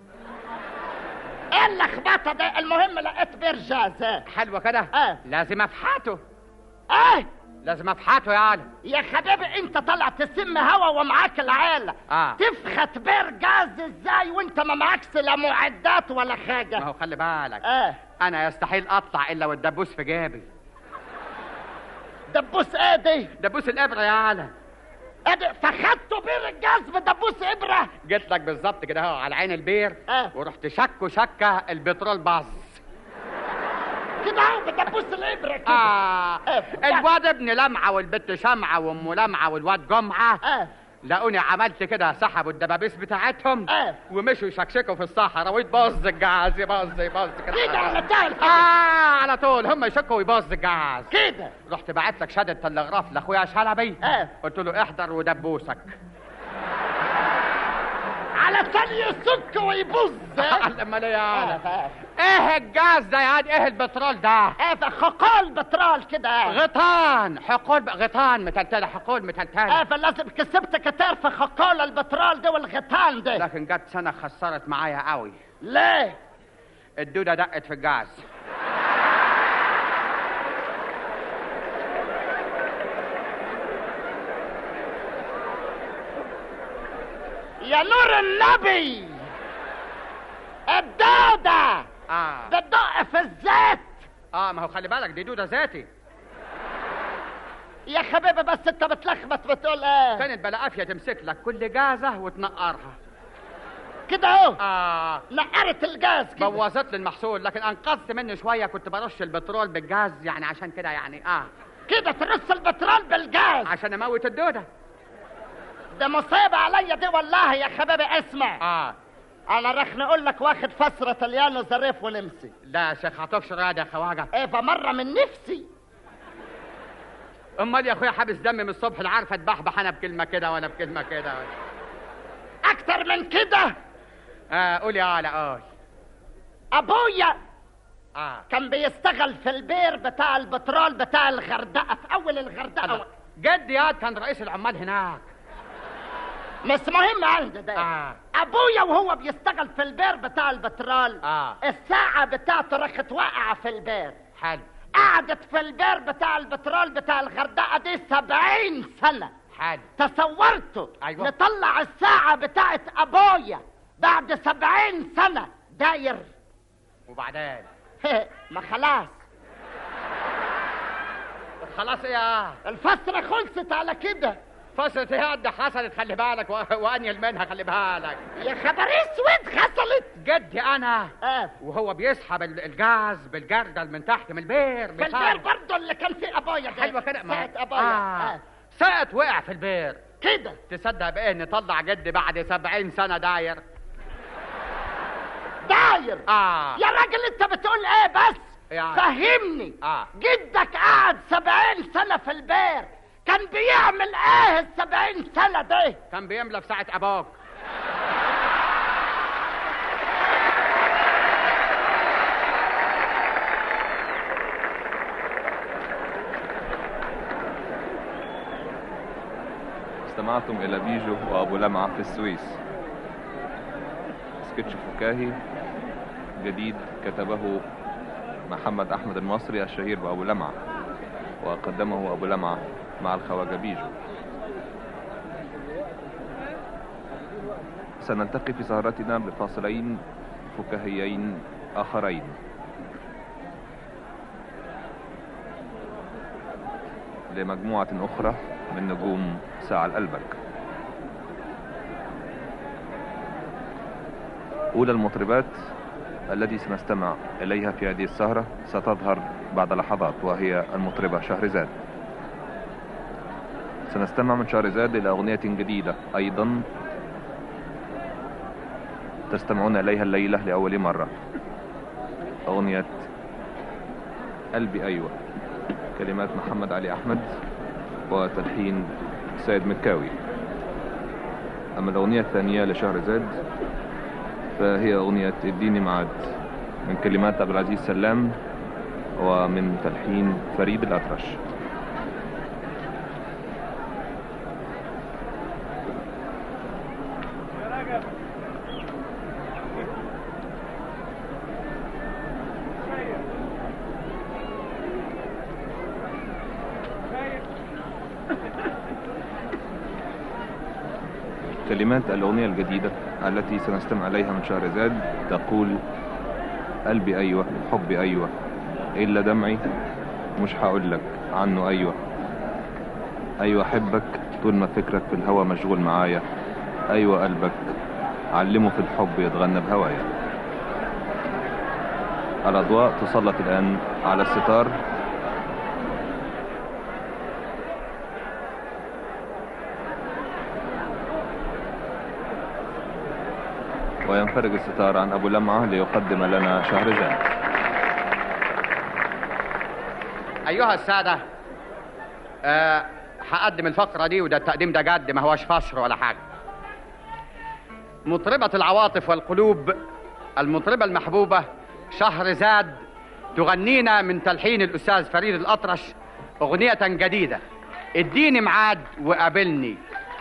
ايه اللخبطة ده المهم لقيت بير جاز ايه حلوة كده ايه لازم افحاته ايه لازم افحاته يا علي يا حبيبي انت طالع تسم هوا ومعاك العيلة اه تفخت بير جاز ازاي وانت ما معكش لا معدات ولا حاجة ما هو خلي بالك اه انا يستحيل اطلع الا والدبوس في جيبي دبوس ايه دي دبوس الابره يا علي ادي فخدته بير الجاز بدبوس ابرة جيت لك بالظبط كده اهو على عين البير اه ورحت شكه شكه البترول باظ كده اهو بدبوس الابرة كده آه. الواد ابن لمعة والبت شمعة وام لمعة والواد جمعة اه لقوني عملت كده سحبوا الدبابيس بتاعتهم اه ومشوا يشكشكوا في الصحراء ويتبظ الجهاز يبظ يبظ كده كده على ده اه على طول هم يشكوا ويبظ الجهاز كده رحت بعت لك شهاده تلغراف لاخويا شلبي اه قلت له احضر ودبوسك على ثاني يسك ويبظ امال ايه يا ايه الجاز ده يا عاد ايه البترول ده ايه فخقال بترول كده غطان حقول ب... غطان متلتله حقول متلتله ايه فلازم كسبت كتير في خقال البترول ده والغطان ده لكن جت سنه خسرت معايا قوي ليه الدوده دقت في الجاز يا نور النبي الدودة اه بتدق في الزيت اه ما هو خلي بالك دي دوده ذاتي يا حبيبي بس انت بتلخبط بتقول ايه كانت بلا قافيه تمسك لك كل جازه وتنقرها كده اهو اه نقرت الجاز كده بوظت لي المحصول لكن انقذت منه شويه كنت برش البترول بالجاز يعني عشان كده يعني اه كده ترص البترول بالجاز عشان اموت الدوده ده مصيبة عليا دي والله يا حبيبي اسمع اه انا رح نقول لك واخد فسرة طليان وظريف ونمسي لا يا شيخ هتفشر يا خواجه ايه فمرة من نفسي امال يا اخويا حابس دمي من الصبح لا عارفه اتبحبح انا بكلمه كده ولا بكلمه كده اكتر من كده اه قول يا علا قول ابويا اه كان بيشتغل في البير بتاع البترول بتاع الغردقة في اول الغردقة جد يا كان رئيس العمال هناك مش مهم عندي ده آه. ابويا وهو بيشتغل في البير بتاع البترول اه الساعة بتاعته رخت واقعة في البير حلو قعدت في البير بتاع البترول بتاع الغردقة دي سبعين سنة حلو تصورته أيوة. نطلع الساعة بتاعت أبويا بعد سبعين سنة داير وبعدين ما خلاص خلاص يا الفترة خلصت على كده فصلت يا قد حصلت خلي بالك و... وانيل منها خلي بالك يا خبر اسود حصلت جدي انا آه. وهو بيسحب ال- الجاز بالجردل من تحت من البير في البير برضه اللي كان فيه ابويا ده حلوه كده ساعة ابويا آه. آه. سقط وقع في البير كده تصدق بايه نطلع جدي بعد سبعين سنه داير داير اه يا راجل انت بتقول ايه بس يعني. فهمني اه جدك قعد سبعين سنة في البير كان بيعمل ايه السبعين سنة ده كان بيملى في ساعه ابوك استمعتم إلى بيجو وأبو لمعة في السويس سكتش فكاهي جديد كتبه محمد أحمد المصري الشهير بأبو لمعة وقدمه أبو لمعة مع الخواجة بيجو سنلتقي في سهرتنا بفاصلين فكاهيين آخرين لمجموعة أخرى من نجوم ساعة الألبك أولى المطربات التي سنستمع إليها في هذه السهرة ستظهر بعد لحظات وهي المطربة شهرزاد سنستمع من شهرزاد إلى أغنية جديدة أيضا تستمعون إليها الليلة لأول مرة أغنية قلبي أيوة كلمات محمد علي أحمد وتلحين سيد مكاوي أما الأغنية الثانية لشهرزاد فهي أغنية اديني معاد من كلمات عبد العزيز سلام ومن تلحين فريد الأطرش كلمات الأغنية الجديدة التي سنستمع إليها من شهرزاد تقول قلبي أيوة حبي أيوة إلا دمعي مش هقولك عنه أيوة أيوة أحبك طول ما فكرك في الهوى مشغول معايا أيوة قلبك علمه في الحب يتغنى بهوايا الأضواء تسلط الآن على الستار وينفرج الستار عن أبو لمعة ليقدم لنا شهرزاد ايها الساده أه هقدم الفقره دي وده التقديم ده جد ما هوش فشر ولا حاجه مطربه العواطف والقلوب المطربه المحبوبه شهرزاد تغنينا من تلحين الاستاذ فريد الاطرش اغنيه جديده اديني ميعاد وقابلني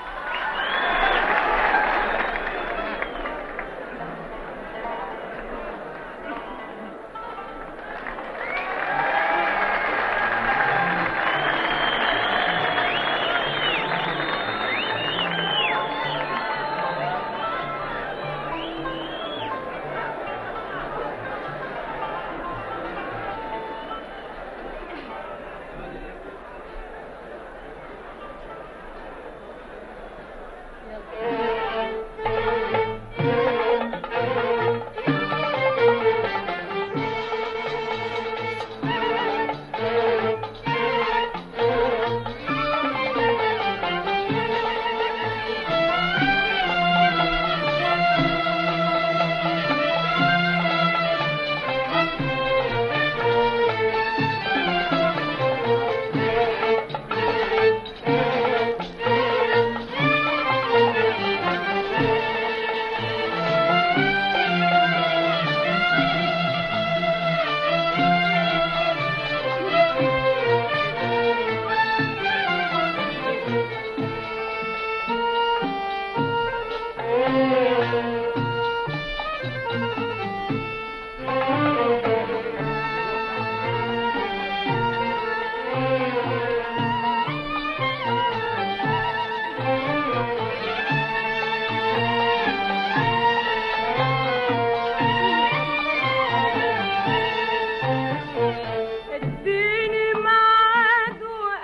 اديني ميعاد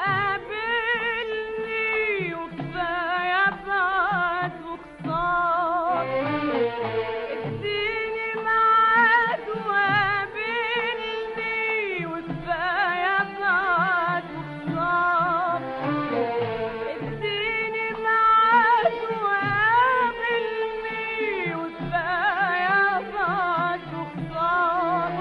وقابلني وكفايه بعد وخسار اديني ميعاد وقابلني وكفايه بعد وخسار اديني ميعاد وقابلني وكفايه بعد وخسار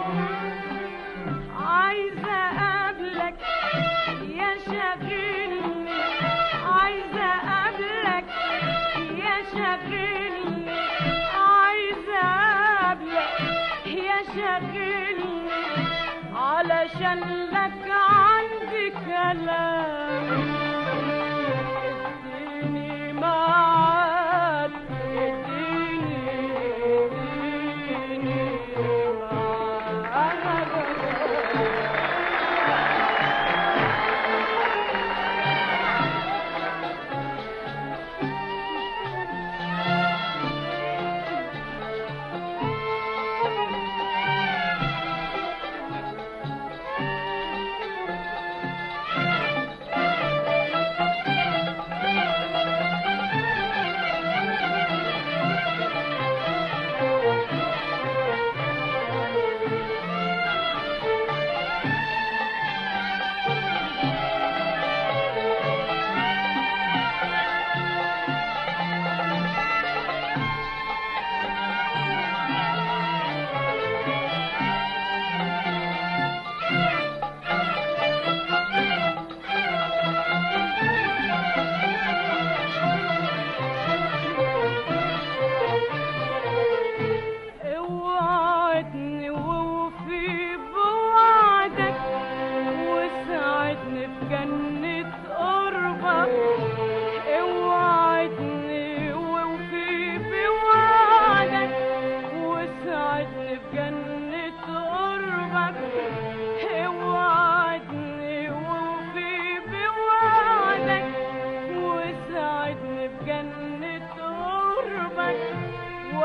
عايزة أقابلك يا شاغلني عايزة أقابلك يا شاغلني عايزة أقابلك يا شاغلني علشان لك عندي كلام اديني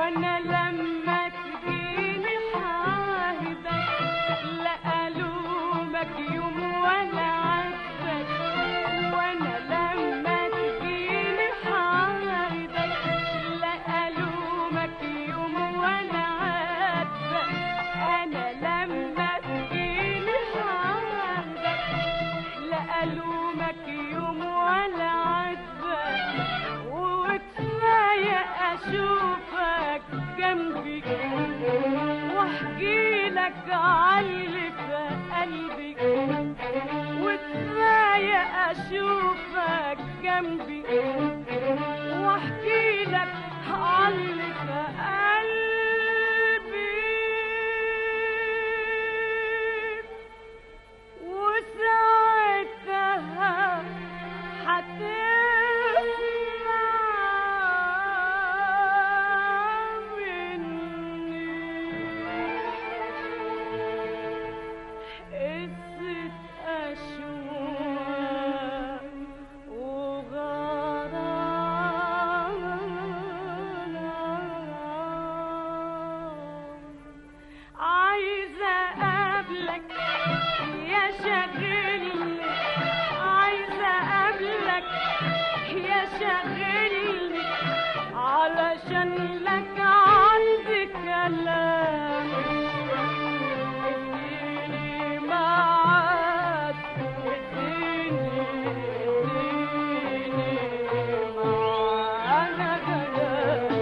وانا لما تجيني حاهدك لا الومك يوم ولا عاتبك وانا لما تجيني حاهدك لا الومك يوم ولا عاتبك انا لما تجيني حاهدك لا الومك يوم ولا عاتبك وكفايه اشوفك جنبي واحكي لك عاللي في قلبي وكفايه اشوفك جنبي واحكي لك عاللي في قلبي وساعتها هتسمع مني قصة أشواق وغرام عايزة أقابلك يا شاغلني عايزة أقابلك يا شاغلني علشان لك عندي كلام اديني معاك اديني اديني معاك كلام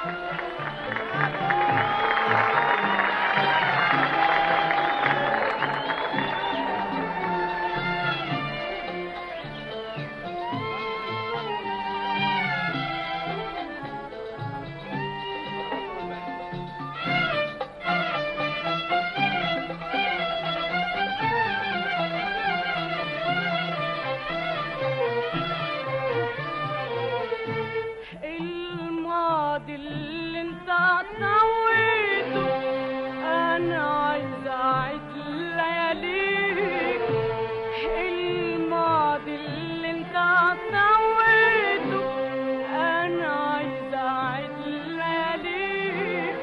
الماضي اللي انت طويته انا عايزه اعيد لياليك الماضي اللي انت طويته انا عايزه اعيد لياليك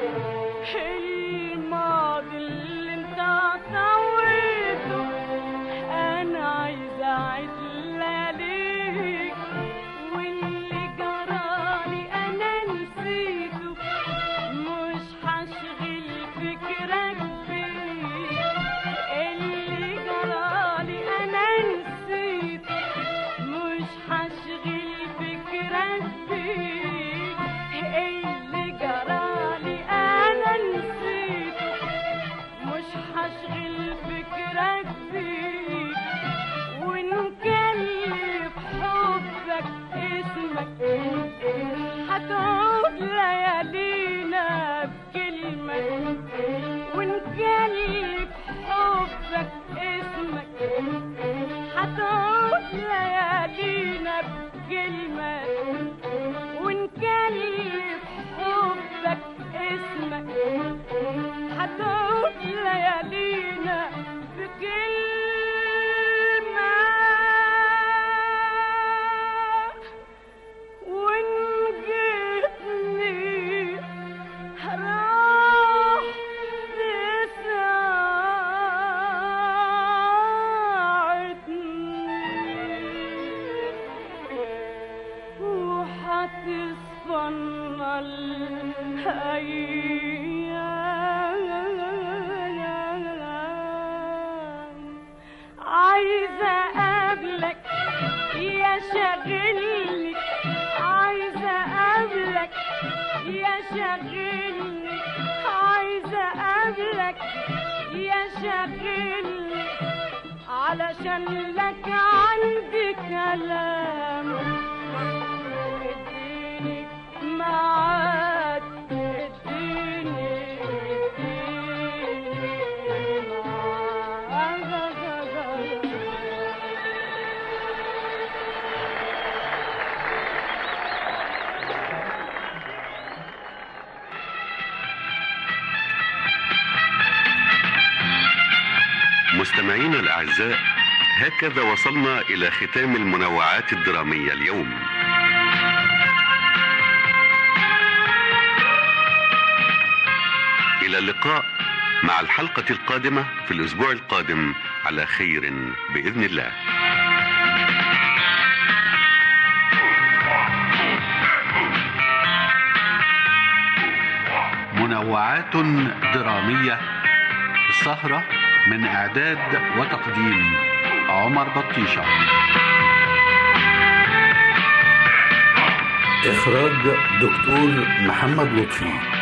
الماضي اللي انت طويته انا عايزه اعيد لياليك واللي جرالي انا نسيته مش هشغل فكرك بيه اللي جرالي انا نسيته مش هشغل فكرك بيه اللي جرالي انا نسيته مش هشغل فكرك بيه ونكلف حبك اسمك هتعود ليالينا بكلمة ونكلف حبك اسمك هتعود ليالينا بكلمة ونكلف حبك اسمك هتعود ليالينا بكلمة وإن جيتني راح تساعدني وحتصفن الأيام عايزة أقابلك يا شاغلني عايزة أقابلك يا شاغلني عايزة أقابلك يا شاغلني علشان لك عندي كلام اديني معاك اديني اديني معاك مستمعينا الأعزاء هكذا وصلنا إلى ختام المنوعات الدرامية اليوم إلى اللقاء مع الحلقة القادمة في الأسبوع القادم على خير بإذن الله منوعات درامية السهرة من إعداد وتقديم عمر بطيشة إخراج دكتور محمد لطفي